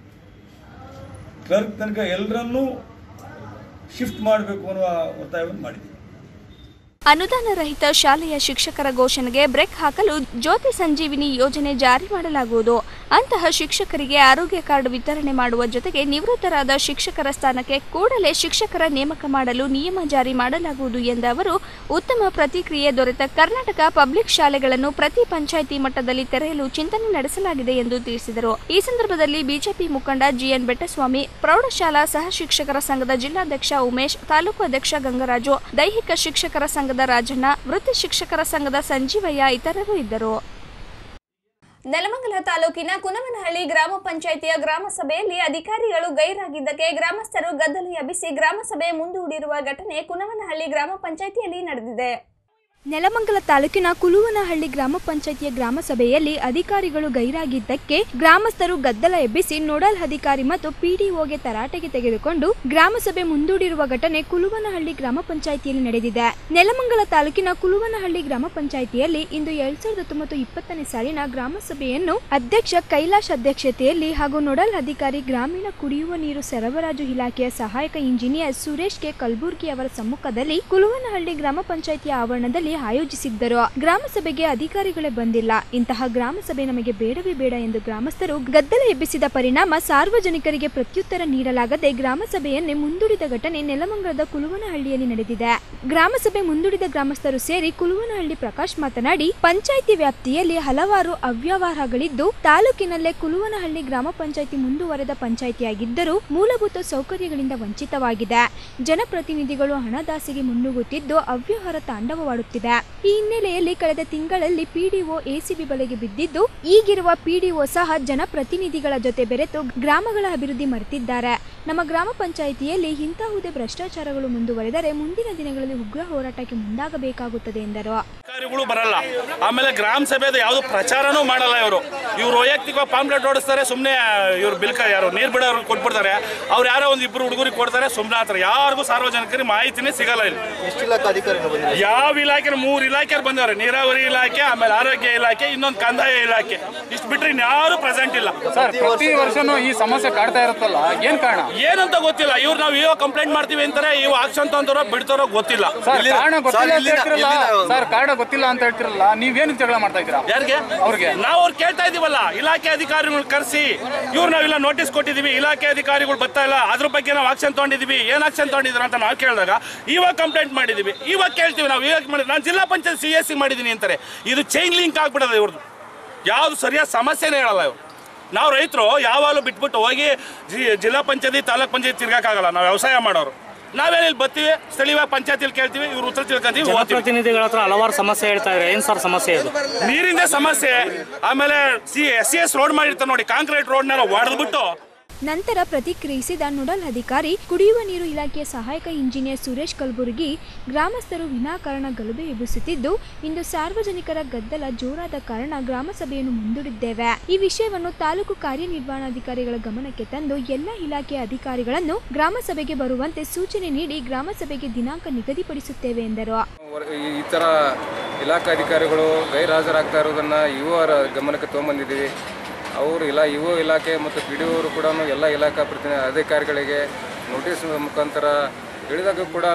[SPEAKER 8] ಕ್ಲರ್ಕ್ ತನಕ ಎಲ್ಲರನ್ನೂ ಶಿಫ್ಟ್ ಮಾಡಬೇಕು ಅನ್ನುವ ಒತ್ತಾಯವನ್ನು ಮಾಡಿದ್ದೀನಿ
[SPEAKER 2] ಅನುದಾನ ರಹಿತ ಶಾಲೆಯ ಶಿಕ್ಷಕರ ಘೋಷಣೆಗೆ ಬ್ರೇಕ್ ಹಾಕಲು ಜ್ಯೋತಿ ಸಂಜೀವಿನಿ ಯೋಜನೆ ಜಾರಿ ಮಾಡಲಾಗುವುದು ಅಂತಹ ಶಿಕ್ಷಕರಿಗೆ ಆರೋಗ್ಯ ಕಾರ್ಡ್ ವಿತರಣೆ ಮಾಡುವ ಜೊತೆಗೆ ನಿವೃತ್ತರಾದ ಶಿಕ್ಷಕರ ಸ್ಥಾನಕ್ಕೆ ಕೂಡಲೇ ಶಿಕ್ಷಕರ ನೇಮಕ ಮಾಡಲು ನಿಯಮ ಜಾರಿ ಮಾಡಲಾಗುವುದು ಎಂದ ಅವರು ಉತ್ತಮ ಪ್ರತಿಕ್ರಿಯೆ ದೊರೆತ ಕರ್ನಾಟಕ ಪಬ್ಲಿಕ್ ಶಾಲೆಗಳನ್ನು ಪ್ರತಿ ಪಂಚಾಯಿತಿ ಮಟ್ಟದಲ್ಲಿ ತೆರೆಯಲು ಚಿಂತನೆ ನಡೆಸಲಾಗಿದೆ ಎಂದು ತಿಳಿಸಿದರು ಈ ಸಂದರ್ಭದಲ್ಲಿ ಬಿಜೆಪಿ ಮುಖಂಡ ಜಿಎನ್ ಬೆಟ್ಟಸ್ವಾಮಿ ಪ್ರೌಢಶಾಲಾ ಸಹ ಶಿಕ್ಷಕರ ಸಂಘದ ಜಿಲ್ಲಾಧ್ಯಕ್ಷ ಉಮೇಶ್ ತಾಲೂಕು ಅಧ್ಯಕ್ಷ ಗಂಗರಾಜು ದೈಹಿಕ ಶಿಕ್ಷಕರ ಸಂಘದ ರಾಜಣ್ಣ ವೃತ್ತಿ ಶಿಕ್ಷಕರ ಸಂಘದ ಸಂಜೀವಯ್ಯ ಇತರರು ಇದ್ದರು
[SPEAKER 1] ನೆಲಮಂಗಲ ತಾಲೂಕಿನ ಕುನವನಹಳ್ಳಿ ಗ್ರಾಮ ಪಂಚಾಯಿತಿಯ ಗ್ರಾಮ ಸಭೆಯಲ್ಲಿ ಅಧಿಕಾರಿಗಳು ಗೈರಾಗಿದ್ದಕ್ಕೆ ಗ್ರಾಮಸ್ಥರು ಗದ್ದಲ ಎಬ್ಬಿಸಿ ಗ್ರಾಮ ಸಭೆ ಮುಂದೂಡಿರುವ ಘಟನೆ ಕುನವನಹಳ್ಳಿ ಗ್ರಾಮ ಪಂಚಾಯಿತಿಯಲ್ಲಿ ನಡೆದಿದೆ
[SPEAKER 2] ನೆಲಮಂಗಲ ತಾಲೂಕಿನ ಕುಲುವನಹಳ್ಳಿ ಗ್ರಾಮ ಪಂಚಾಯಿತಿಯ ಗ್ರಾಮ ಸಭೆಯಲ್ಲಿ ಅಧಿಕಾರಿಗಳು ಗೈರಾಗಿದ್ದಕ್ಕೆ ಗ್ರಾಮಸ್ಥರು ಗದ್ದಲ ಎಬ್ಬಿಸಿ ನೋಡಲ್ ಅಧಿಕಾರಿ ಮತ್ತು ಪಿಡಿಒಗೆ ತರಾಟೆಗೆ ತೆಗೆದುಕೊಂಡು ಗ್ರಾಮ ಸಭೆ ಮುಂದೂಡಿರುವ ಘಟನೆ ಕುಲುವನಹಳ್ಳಿ ಗ್ರಾಮ ಪಂಚಾಯಿತಿಯಲ್ಲಿ ನಡೆದಿದೆ ನೆಲಮಂಗಲ ತಾಲೂಕಿನ ಕುಲುವನಹಳ್ಳಿ ಗ್ರಾಮ ಪಂಚಾಯಿತಿಯಲ್ಲಿ ಇಂದು ಎರಡ್ ಸಾವಿರದ ಹತ್ತೊಂಬತ್ತು ಇಪ್ಪತ್ತನೇ ಸಾಲಿನ ಗ್ರಾಮ ಸಭೆಯನ್ನು ಅಧ್ಯಕ್ಷ ಕೈಲಾಶ್ ಅಧ್ಯಕ್ಷತೆಯಲ್ಲಿ ಹಾಗೂ ನೋಡಲ್ ಅಧಿಕಾರಿ ಗ್ರಾಮೀಣ ಕುಡಿಯುವ ನೀರು ಸರಬರಾಜು ಇಲಾಖೆಯ ಸಹಾಯಕ ಇಂಜಿನಿಯರ್ ಸುರೇಶ್ ಕೆ ಕಲಬುರ್ಗಿ ಅವರ ಸಮ್ಮುಖದಲ್ಲಿ ಕುಲುವನಹಳ್ಳಿ ಗ್ರಾಮ ಪಂಚಾಯಿತಿಯ ಆವರಣದಲ್ಲಿ ಆಯೋಜಿಸಿದ್ದರು ಗ್ರಾಮ ಸಭೆಗೆ ಅಧಿಕಾರಿಗಳೇ ಬಂದಿಲ್ಲ ಇಂತಹ ಗ್ರಾಮ ಸಭೆ ನಮಗೆ ಬೇಡವೇ ಬೇಡ ಎಂದು ಗ್ರಾಮಸ್ಥರು ಗದ್ದಲ ಎಬ್ಬಿಸಿದ ಪರಿಣಾಮ ಸಾರ್ವಜನಿಕರಿಗೆ ಪ್ರತ್ಯುತ್ತರ ನೀಡಲಾಗದೆ ಗ್ರಾಮ ಸಭೆಯನ್ನೇ ಮುಂದೂಡಿದ ಘಟನೆ ನೆಲಮಂಗಲದ ಕುಲುವನಹಳ್ಳಿಯಲ್ಲಿ ನಡೆದಿದೆ ಗ್ರಾಮ ಸಭೆ ಮುಂದೂಡಿದ ಗ್ರಾಮಸ್ಥರು ಸೇರಿ ಕುಲುವನಹಳ್ಳಿ ಪ್ರಕಾಶ್ ಮಾತನಾಡಿ ಪಂಚಾಯಿತಿ ವ್ಯಾಪ್ತಿಯಲ್ಲಿ ಹಲವಾರು ಅವ್ಯವಹಾರಗಳಿದ್ದು ತಾಲೂಕಿನಲ್ಲೇ ಕುಲುವನಹಳ್ಳಿ ಗ್ರಾಮ ಪಂಚಾಯಿತಿ ಮುಂದುವರೆದ ಪಂಚಾಯಿತಿಯಾಗಿದ್ದರೂ ಮೂಲಭೂತ ಸೌಕರ್ಯಗಳಿಂದ ವಂಚಿತವಾಗಿದೆ ಜನಪ್ರತಿನಿಧಿಗಳು ಹಣದಾಸೆಗೆ ಮುನ್ನುಗ್ಗುತ್ತಿದ್ದು ಅವ್ಯವಹಾರ ತಾಂಡವವಾಡುತ್ತಿದೆ ಆರಂಭಿಸಿದೆ ಈ ಹಿನ್ನೆಲೆಯಲ್ಲಿ ಕಳೆದ ತಿಂಗಳಲ್ಲಿ ಪಿಡಿಒ ಎಸಿಬಿ ಬಲೆಗೆ ಬಿದ್ದಿದ್ದು ಈಗಿರುವ ಪಿಡಿಒ ಸಹ ಜನಪ್ರತಿನಿಧಿಗಳ ಜೊತೆ ಬೆರೆತು ಗ್ರಾಮಗಳ ಅಭಿವೃದ್ಧಿ ಮರೆತಿದ್ದಾರೆ ನಮ್ಮ ಗ್ರಾಮ ಪಂಚಾಯಿತಿಯಲ್ಲಿ ಇಂತಹುದೇ ಭ್ರಷ್ಟಾಚಾರಗಳು ಮುಂದುವರೆದರೆ ಮುಂದಿನ ದಿನಗಳಲ್ಲಿ ಉಗ್ರ ಹೋರಾಟಕ್ಕೆ ಮುಂದಾಗಬೇಕಾಗುತ್ತದೆ ಎಂದರು
[SPEAKER 17] ಅಧಿಕಾರಿಗಳು ಬರಲ್ಲ ಆಮೇಲೆ ಗ್ರಾಮ ಸಭೆದು ಯಾವುದು ಪ್ರಚಾರನೂ ಮಾಡಲ್ಲ ಇವರು ಇವ್ರು ವೈಯಕ್ತಿಕ ಪಾಂಪ್ಲೆಟ್ ಓಡಿಸ್ತಾರೆ ಸುಮ್ಮನೆ ಇವ್ರು ಬಿಲ್ಕ ಯಾರು ನೀರು ಬಿಡೋರು ಕೊಟ್ಬಿಡ್ತಾರೆ ಅವ್ರು ಯಾರೋ ಒಂದು ಇಬ್ರು ಹುಡುಗರಿಗೆ ಕೊಡ್ತಾರೆ ಸುಮ್ಮನೆ ಆತಾರೆ ಯಾರಿಗೂ ಸಾರ್ವಜನಿಕರಿಗೆ ಮಾಹಿತಿನೇ ಸಿಗಲ್ಲ ಇಲ್ಲಿ
[SPEAKER 18] ಎಷ್ಟು ಇಲಾಖೆ ಅಧಿಕಾರಿಗಳು ಬಂದಿದ್ದಾರೆ
[SPEAKER 17] ಯಾವ ಇಲಾಖೆ ಮೂರು ಇಲಾಖೆ ಬಂದವ್ರೆ ನೀರಾವರಿ ಇಲಾಖೆ ಆಮೇಲೆ ಆರೋಗ್ಯ ಇಲಾಖೆ ಇನ್ನೊಂದು ಕಂದಾಯ ಇಲಾಖೆ ಇಷ್ಟು ಬಿಟ್ರೆ ಇನ್ಯಾರು ಪ್ರೆಸೆಂಟ್ ಇಲ್ಲ
[SPEAKER 19] ಸರ್ ಪ್ರತಿ ವರ್ಷನೂ ಈ ಸಮಸ್ಯೆ ಕಾಡ್ತಾ ಇರುತ್ತಲ್ಲ ಏನ್ ಕಾರಣ
[SPEAKER 17] ಏನಂತ ಗೊತ್ತಿಲ್ಲ ಇವ್ರು ನಾವು ಇವಾಗ ಕಂಪ್ಲೇಂಟ್ ಮಾಡ್ತೀವಿ ಅಂತಾರೆ ಇವು ಆಕ್ಷನ್ ತಂತಾರೋ ಬಿಡ್ತಾರೋ ಗೊತ್ತಿಲ್ಲ
[SPEAKER 19] ಸರ್ ಕಾರಣ ಗೊತ್ತಿಲ್ಲ ಅಂತ ಹೇಳ್ತಿರಲ್ಲ ಸರ್ ಕಾರಣ ಗೊತ್ತಿಲ್ಲ ಅಂತ ಹೇಳ್ತಿರಲ್ಲ ನೀವೇನು ಜಗಳ ಮಾಡ್ತಾ ಇದ್ದೀರಾ
[SPEAKER 17] ಯಾರಿಗೆ
[SPEAKER 19] ಅವ್ರಿಗೆ
[SPEAKER 17] ನಾವು ಅವ್ರು ಕೇಳ್ತಾ ಇದೀವಲ್ಲ ಇಲಾಖೆ ಅಧಿಕಾರಿಗಳು ಕರೆಸಿ ಇವ್ರು ನಾವಿಲ್ಲ ನೋಟಿಸ್ ಕೊಟ್ಟಿದೀವಿ ಇಲಾಖೆ ಅಧಿಕಾರಿಗಳು ಬರ್ತಾ ಇಲ್ಲ ಅದ್ರ ಬಗ್ಗೆ ನಾವು ಆಕ್ಷನ್ ತಗೊಂಡಿದೀವಿ ಏನ್ ಆಕ್ಷನ್ ತಗೊಂಡಿದ್ರ ಅಂತ ನಾವು ಕೇಳಿದಾಗ ಇವಾಗ ಕಂಪ್ಲೇಂಟ್ ಮಾಡಿದೀವಿ ಇವಾಗ ಕೇಳ್ತೀವಿ ನಾವು ಇವಾಗ ಮಾಡಿ ನಾನು ಜಿಲ್ಲಾ ಪಂಚಾಯತ್ ಸಿ ಎಸ್ ಸಿ ಮಾಡಿದೀನಿ ಅಂತಾರೆ ಇದು ಚೈನ್ ಲಿಂಕ್ ಆಗ್ಬಿಡೋದು ಇವ್ರದ್ದು ಯಾವ್ದು ಸರಿಯಾದ ಸಮಸ್ಯೆನೇ ಹೇಳಲ್ಲ ಇವ್ರು ನಾವು ರೈತರು ಯಾವಾಗಲೂ ಬಿಟ್ಬಿಟ್ಟು ಹೋಗಿ ಜಿ- ಜಿಲ್ಲಾ ಪಂಚಾಯತಿ ತಾಲೂಕ್ ಪಂಚಾಯತ್ ತಿರ್ಗಾಕಾಗಲ್ಲ ನಾವು ವ್ಯವಸಾಯ ಮಾಡೋರು ನಾವೇನು ಇಲ್ಲಿ ಬರ್ತೀವಿ ಸ್ಥಳೀಯ ಪಂಚಾಯತಿಲಿ ಕೇಳ್ತೀವಿ ಇವ್ರು ಉತ್ತರ ತಿಳ್ಕೊಂತೀವಿ ಹೋಗ್ತೀವಿ
[SPEAKER 20] ಜನಪ್ರತಿನಿಧಿಗಳ ಹತ್ರ ಹಲವಾರು ಸಮಸ್ಯೆ ಹೇಳ್ತಾ ಇದ್ದಾರೆ ಏನ್ ಸರ್ ಸಮಸ್ಯೆ ಇದು
[SPEAKER 17] ನೀರಿಂದ ಸಮಸ್ಯೆ ಆಮೇಲೆ C S C S road ಮಾಡಿರ್ತಾರೆ ನೋಡಿ ಕಾಂಕ್ರೀಟ್ ರೋಡ್ನ ಹೊಡೆದ್ಬಿಟ್ಟು
[SPEAKER 2] ನಂತರ ಪ್ರತಿಕ್ರಿಯಿಸಿದ ನೋಡಲ್ ಅಧಿಕಾರಿ ಕುಡಿಯುವ ನೀರು ಇಲಾಖೆಯ ಸಹಾಯಕ ಇಂಜಿನಿಯರ್ ಸುರೇಶ್ ಕಲಬುರ್ಗಿ ಗ್ರಾಮಸ್ಥರು ವಿನಾಕಾರಣ ಗಲಭೆ ಎಬ್ಬಿಸುತ್ತಿದ್ದು ಇಂದು ಸಾರ್ವಜನಿಕರ ಗದ್ದಲ ಜೋರಾದ ಕಾರಣ ಗ್ರಾಮ ಸಭೆಯನ್ನು ಮುಂದೂಡಿದ್ದೇವೆ ಈ ವಿಷಯವನ್ನು ತಾಲೂಕು ಕಾರ್ಯನಿರ್ವಹಣಾಧಿಕಾರಿಗಳ ಗಮನಕ್ಕೆ ತಂದು ಎಲ್ಲ ಇಲಾಖೆಯ ಅಧಿಕಾರಿಗಳನ್ನು ಗ್ರಾಮ ಸಭೆಗೆ ಬರುವಂತೆ ಸೂಚನೆ ನೀಡಿ ಗ್ರಾಮ ಸಭೆಗೆ ದಿನಾಂಕ ನಿಗದಿಪಡಿಸುತ್ತೇವೆ ಎಂದರು
[SPEAKER 15] ಈ- ಈ ಥರ ಇಲಾಖಾಧಿಕಾರಿಗಳು ಗೈರ್ಹಾಜರಾಗ್ತಾ ಇರೋದನ್ನು ಯುವರ ಗಮನಕ್ಕೆ ತೊಗೊಂಬಂದಿದ್ದೀವಿ ಅವರು ಇಲ್ಲ ಯುವ ಇಲಾಖೆ ಮತ್ತು ಪಿ ಡಿ ಅವರು ಕೂಡ ಎಲ್ಲ ಇಲಾಖಾ ಪ್ರತಿನಿಧಿ ಅಧಿಕಾರಿಗಳಿಗೆ ನೋಟಿಸ್ ಮುಖಾಂತರ ಹೇಳಿದಾಗ ಕೂಡ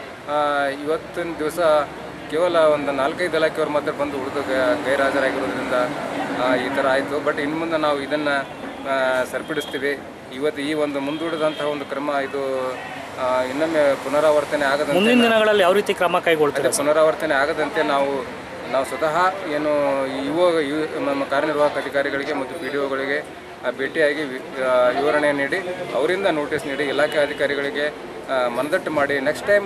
[SPEAKER 15] ಇವತ್ತಿನ ದಿವಸ ಕೇವಲ ಒಂದು ನಾಲ್ಕೈದು ಇಲಾಖೆಯವರು ಮಾತ್ರ ಬಂದು ಉಳಿದು ಗೈರ್ಹಾಜರಾಗಿರೋದ್ರಿಂದ ಆ, ಈ ಥರ ಆಯಿತು ಬಟ್ ಇನ್ನು ಮುಂದೆ ನಾವು ಇದನ್ನು ಸರಿಪಡಿಸ್ತೀವಿ ಇವತ್ತು ಈ ಒಂದು ಮುಂದೂಡಿದಂತಹ ಒಂದು ಕ್ರಮ ಇದು ಆ, ಇನ್ನೊಮ್ಮೆ ಪುನರಾವರ್ತನೆ ಆಗದಂತೆ
[SPEAKER 20] ಮುಂದಿನ ದಿನಗಳಲ್ಲಿ ಯಾವ ರೀತಿ ಕ್ರಮ ಕೈಗೊಳ್ತೀರಾ
[SPEAKER 15] ಅದೇ ಪುನರಾವರ್ತನೆ ಆಗದಂತೆ ನಾವು ನಾವು ಸ್ವತಃ ಏನು ಯುವ ಯು- ನಮ್ಮ ಕಾರ್ಯನಿರ್ವಾಹಕ ಅಧಿಕಾರಿಗಳಿಗೆ ಮತ್ತು ಪಿ ಡಿ ಒಗಳಿಗೆ ಭೇಟಿಯಾಗಿ ವಿ- ಆ, ವಿವರಣೆ ನೀಡಿ ಅವರಿಂದ ನೋಟಿಸ್ ನೀಡಿ ಇಲಾಖೆ ಅಧಿಕಾರಿಗಳಿಗೆ ಆ, ಮನದಟ್ಟು ಮಾಡಿ ನೆಕ್ಸ್ಟ್ ಟೈಮ್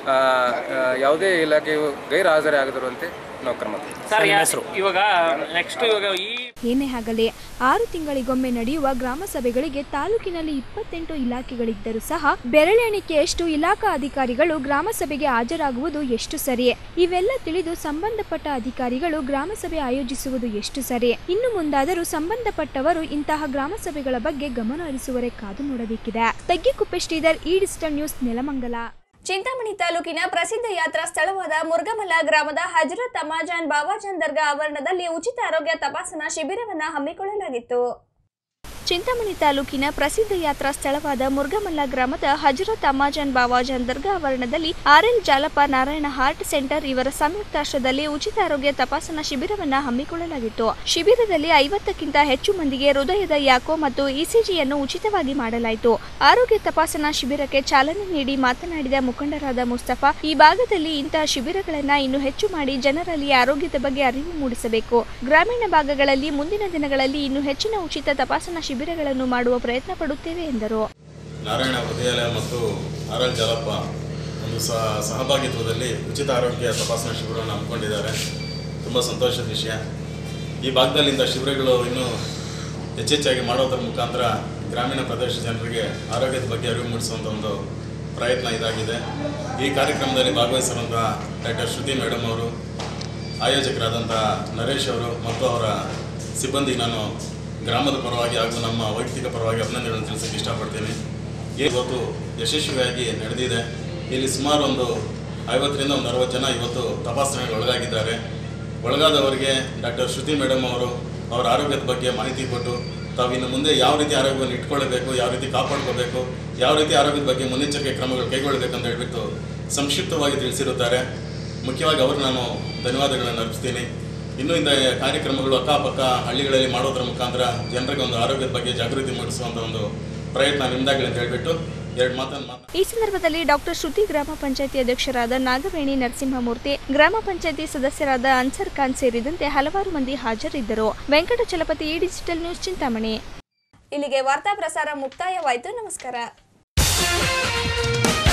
[SPEAKER 15] ಯಾವುದೇ ಇಲಾಖೆಯು ಗೈರು ಹಾಜರಿ ಆಗದಿರುವಂತೆ ನಾವು ಕ್ರಮ ತಗೊಳ್ತೀವಿ.
[SPEAKER 20] ಸರ್ ಇವಾಗ ನೆಕ್ಸ್ಟ್ ಇವಾಗ ಈ
[SPEAKER 2] ಏನೇ ಆಗಲಿ ಆರು ತಿಂಗಳಿಗೊಮ್ಮೆ ನಡೆಯುವ ಗ್ರಾಮ ಸಭೆಗಳಿಗೆ ತಾಲೂಕಿನಲ್ಲಿ ಇಪ್ಪತ್ತೆಂಟು ಇಲಾಖೆಗಳಿದ್ದರೂ ಸಹ ಬೆರಳೆಣಿಕೆಯಷ್ಟು ಇಲಾಖಾ ಅಧಿಕಾರಿಗಳು ಗ್ರಾಮ ಸಭೆಗೆ ಹಾಜರಾಗುವುದು ಎಷ್ಟು ಸರಿ ಇವೆಲ್ಲ ತಿಳಿದು ಸಂಬಂಧಪಟ್ಟ ಅಧಿಕಾರಿಗಳು ಗ್ರಾಮ ಸಭೆ ಆಯೋಜಿಸುವುದು ಎಷ್ಟು ಸರಿ ಇನ್ನು ಮುಂದಾದರೂ ಸಂಬಂಧಪಟ್ಟವರು ಇಂತಹ ಗ್ರಾಮ ಸಭೆಗಳ ಬಗ್ಗೆ ಗಮನ ಹರಿಸುವರೆ ಕಾದು ನೋಡಬೇಕಿದೆ ತಗ್ಗಿಕುಪ್ಪೆ ಶ್ರೀಧರ್ ಈ ಡಿಜಿಟಲ್ ನ್ಯೂಸ್ ನೆಲಮಂಗಲ
[SPEAKER 1] ಚಿಂತಾಮಣಿ ತಾಲೂಕಿನ ಪ್ರಸಿದ್ಧ ಯಾತ್ರಾ ಸ್ಥಳವಾದ ಮುರ್ಗಮಲ್ಲ ಗ್ರಾಮದ ಹಜರತ್ ಅಮಾಜಾನ್ ಬಾಬಾಜಾನ್ ದರ್ಗಾ ಆವರಣದಲ್ಲಿ ಉಚಿತ ಆರೋಗ್ಯ ತಪಾಸಣಾ ಶಿಬಿರವನ್ನು ಹಮ್ಮಿಕೊಳ್ಳಲಾಗಿತ್ತು
[SPEAKER 2] ಚಿಂತಾಮಣಿ ತಾಲೂಕಿನ ಪ್ರಸಿದ್ಧ ಯಾತ್ರಾ ಸ್ಥಳವಾದ ಮುರ್ಗಮಲ್ಲ ಗ್ರಾಮದ ಹಜರತ್ ಅಮ್ಮಾಜಾನ್ ಬಾವಾಜಾನ್ ದರ್ಗಾ ಆವರಣದಲ್ಲಿ R L Jalappa Narayana heart centre ಇವರ ಸಂಯುಕ್ತಾಶ್ರದಲ್ಲಿ ಉಚಿತ ಆರೋಗ್ಯ ತಪಾಸಣಾ ಶಿಬಿರವನ್ನು ಹಮ್ಮಿಕೊಳ್ಳಲಾಗಿತ್ತು ಶಿಬಿರದಲ್ಲಿ ಐವತ್ತಕ್ಕಿಂತ ಹೆಚ್ಚು ಮಂದಿಗೆ ಹೃದಯದ ಯಾಕೋ ಮತ್ತು ಇಸಿಜಿಯನ್ನು ಉಚಿತವಾಗಿ ಮಾಡಲಾಯಿತು ಆರೋಗ್ಯ ತಪಾಸಣಾ ಶಿಬಿರಕ್ಕೆ ಚಾಲನೆ ನೀಡಿ ಮಾತನಾಡಿದ ಮುಖಂಡರಾದ ಮುಸ್ತಫಾ ಈ ಭಾಗದಲ್ಲಿ ಇಂತಹ ಶಿಬಿರಗಳನ್ನು ಇನ್ನೂ ಹೆಚ್ಚು ಮಾಡಿ ಜನರಲ್ಲಿ ಆರೋಗ್ಯದ ಬಗ್ಗೆ ಅರಿವು ಮೂಡಿಸಬೇಕು ಗ್ರಾಮೀಣ ಭಾಗಗಳಲ್ಲಿ ಮುಂದಿನ ದಿನಗಳಲ್ಲಿ ಇನ್ನೂ ಹೆಚ್ಚಿನ ಉಚಿತ ತಪಾಸಣಾ ಶಿಬಿರಗಳನ್ನು ಮಾಡುವ ಪ್ರಯತ್ನ ಪಡುತ್ತೇವೆ ಎಂದರು
[SPEAKER 21] ನಾರಾಯಣ ಹೃದಯಾಲಯ ಮತ್ತು ಆರ್ ಎಲ್ ಜಾಲಪ್ಪ ಒಂದು ಸಹ ಸಹಭಾಗಿತ್ವದಲ್ಲಿ ಉಚಿತ ಆರೋಗ್ಯ ತಪಾಸಣಾ ಶಿಬಿರವನ್ನು ಹಮ್ಮಿಕೊಂಡಿದ್ದಾರೆ ತುಂಬ ಸಂತೋಷದ ವಿಷಯ ಈ ಭಾಗದಲ್ಲಿಂದ ಶಿಬಿರಗಳು ಇನ್ನೂ ಹೆಚ್ಚೆಚ್ಚಾಗಿ ಮಾಡೋದ್ರ ಮುಖಾಂತರ ಗ್ರಾಮೀಣ ಪ್ರದೇಶ ಜನರಿಗೆ ಆರೋಗ್ಯದ ಬಗ್ಗೆ ಅರಿವು ಮೂಡಿಸುವಂಥ ಒಂದು ಪ್ರಯತ್ನ ಇದಾಗಿದೆ ಈ ಕಾರ್ಯಕ್ರಮದಲ್ಲಿ ಭಾಗವಹಿಸಿರುವಂಥ ಡಾಕ್ಟರ್ ಶ್ರುತಿ ಮೇಡಮ್ ಅವರು ಆಯೋಜಕರಾದಂಥ ನರೇಶ್ ಅವರು ಮತ್ತು ಅವರ ಸಿಬ್ಬಂದಿ ನಾನು ಗ್ರಾಮದ ಪರವಾಗಿ ಹಾಗೂ ನಮ್ಮ ವೈಯಕ್ತಿಕ ಪರವಾಗಿ ಅಭಿನಂದನೆಗಳನ್ನು ತಿಳಿಸೋಕ್ಕೆ ಇಷ್ಟಪಡ್ತೀನಿ ಇವತ್ತು ಯಶಸ್ವಿಯಾಗಿ ನಡೆದಿದೆ ಇಲ್ಲಿ ಸುಮಾರು ಒಂದು ಐವತ್ತರಿಂದ ಒಂದು ಅರವತ್ತು ಜನ ಇವತ್ತು ತಪಾಸಣೆಗೆ ಒಳಗಾಗಿದ್ದಾರೆ ಒಳಗಾದವರಿಗೆ ಡಾಕ್ಟರ್ ಶ್ರುತಿ ಮೇಡಮ್ ಅವರು ಅವರ ಆರೋಗ್ಯದ ಬಗ್ಗೆ ಮಾಹಿತಿ ಕೊಟ್ಟು ತಾವು ಇನ್ನು ಮುಂದೆ ಯಾವ ರೀತಿ ಆರೋಗ್ಯವನ್ನು ಇಟ್ಕೊಳ್ಬೇಕು ಯಾವ ರೀತಿ ಕಾಪಾಡ್ಕೋಬೇಕು ಯಾವ ರೀತಿ ಆರೋಗ್ಯದ ಬಗ್ಗೆ ಮುನ್ನೆಚ್ಚರಿಕೆ ಕ್ರಮಗಳು ಕೈಗೊಳ್ಳಬೇಕು ಅಂತ ಹೇಳ್ಬಿಟ್ಟು ಸಂಕ್ಷಿಪ್ತವಾಗಿ ತಿಳಿಸಿರುತ್ತಾರೆ ಮುಖ್ಯವಾಗಿ ಅವರು ನಾನು ಧನ್ಯವಾದಗಳನ್ನು ಅರ್ಪಿಸ್ತೀನಿ ಇನ್ನೂ ಇಂಥ ಕಾರ್ಯಕ್ರಮಗಳು ಅಕ್ಕಪಕ್ಕ ಹಳ್ಳಿಗಳಲ್ಲಿ ಮಾಡೋದ್ರ ಮುಖಾಂತರ ಜನರಿಗೆ ಒಂದು ಆರೋಗ್ಯದ ಬಗ್ಗೆ ಜಾಗೃತಿ ಮೂಡಿಸುವಂಥ ಒಂದು ಪ್ರಯತ್ನ ನಿಮ್ದಾಗಲಿ ಅಂತ ಹೇಳ್ಬಿಟ್ಟು ಎರಡು ಮಾತನ್ನು ಮಾತು
[SPEAKER 2] ಈ ಸಂದರ್ಭದಲ್ಲಿ ಡಾಕ್ಟರ್ ಶ್ರುತಿ ಗ್ರಾಮ ಪಂಚಾಯತಿ ಅಧ್ಯಕ್ಷರಾದ ನಾಗವೇಣಿ ನರಸಿಂಹಮೂರ್ತಿ ಗ್ರಾಮ ಪಂಚಾಯತಿ ಸದಸ್ಯರಾದ ಅನ್ಸರ್ ಖಾನ್ ಸೇರಿದಂತೆ ಹಲವಾರು ಮಂದಿ ಹಾಜರಿದ್ದರು ವೆಂಕಟಚಲಪತಿ ಈ ಡಿಜಿಟಲ್ ನ್ಯೂಸ್ ಚಿಂತಾಮಣಿ
[SPEAKER 1] ಇಲ್ಲಿಗೆ ವಾರ್ತಾ ಪ್ರಸಾರ ಮುಕ್ತಾಯವಾಯಿತು ನಮಸ್ಕಾರ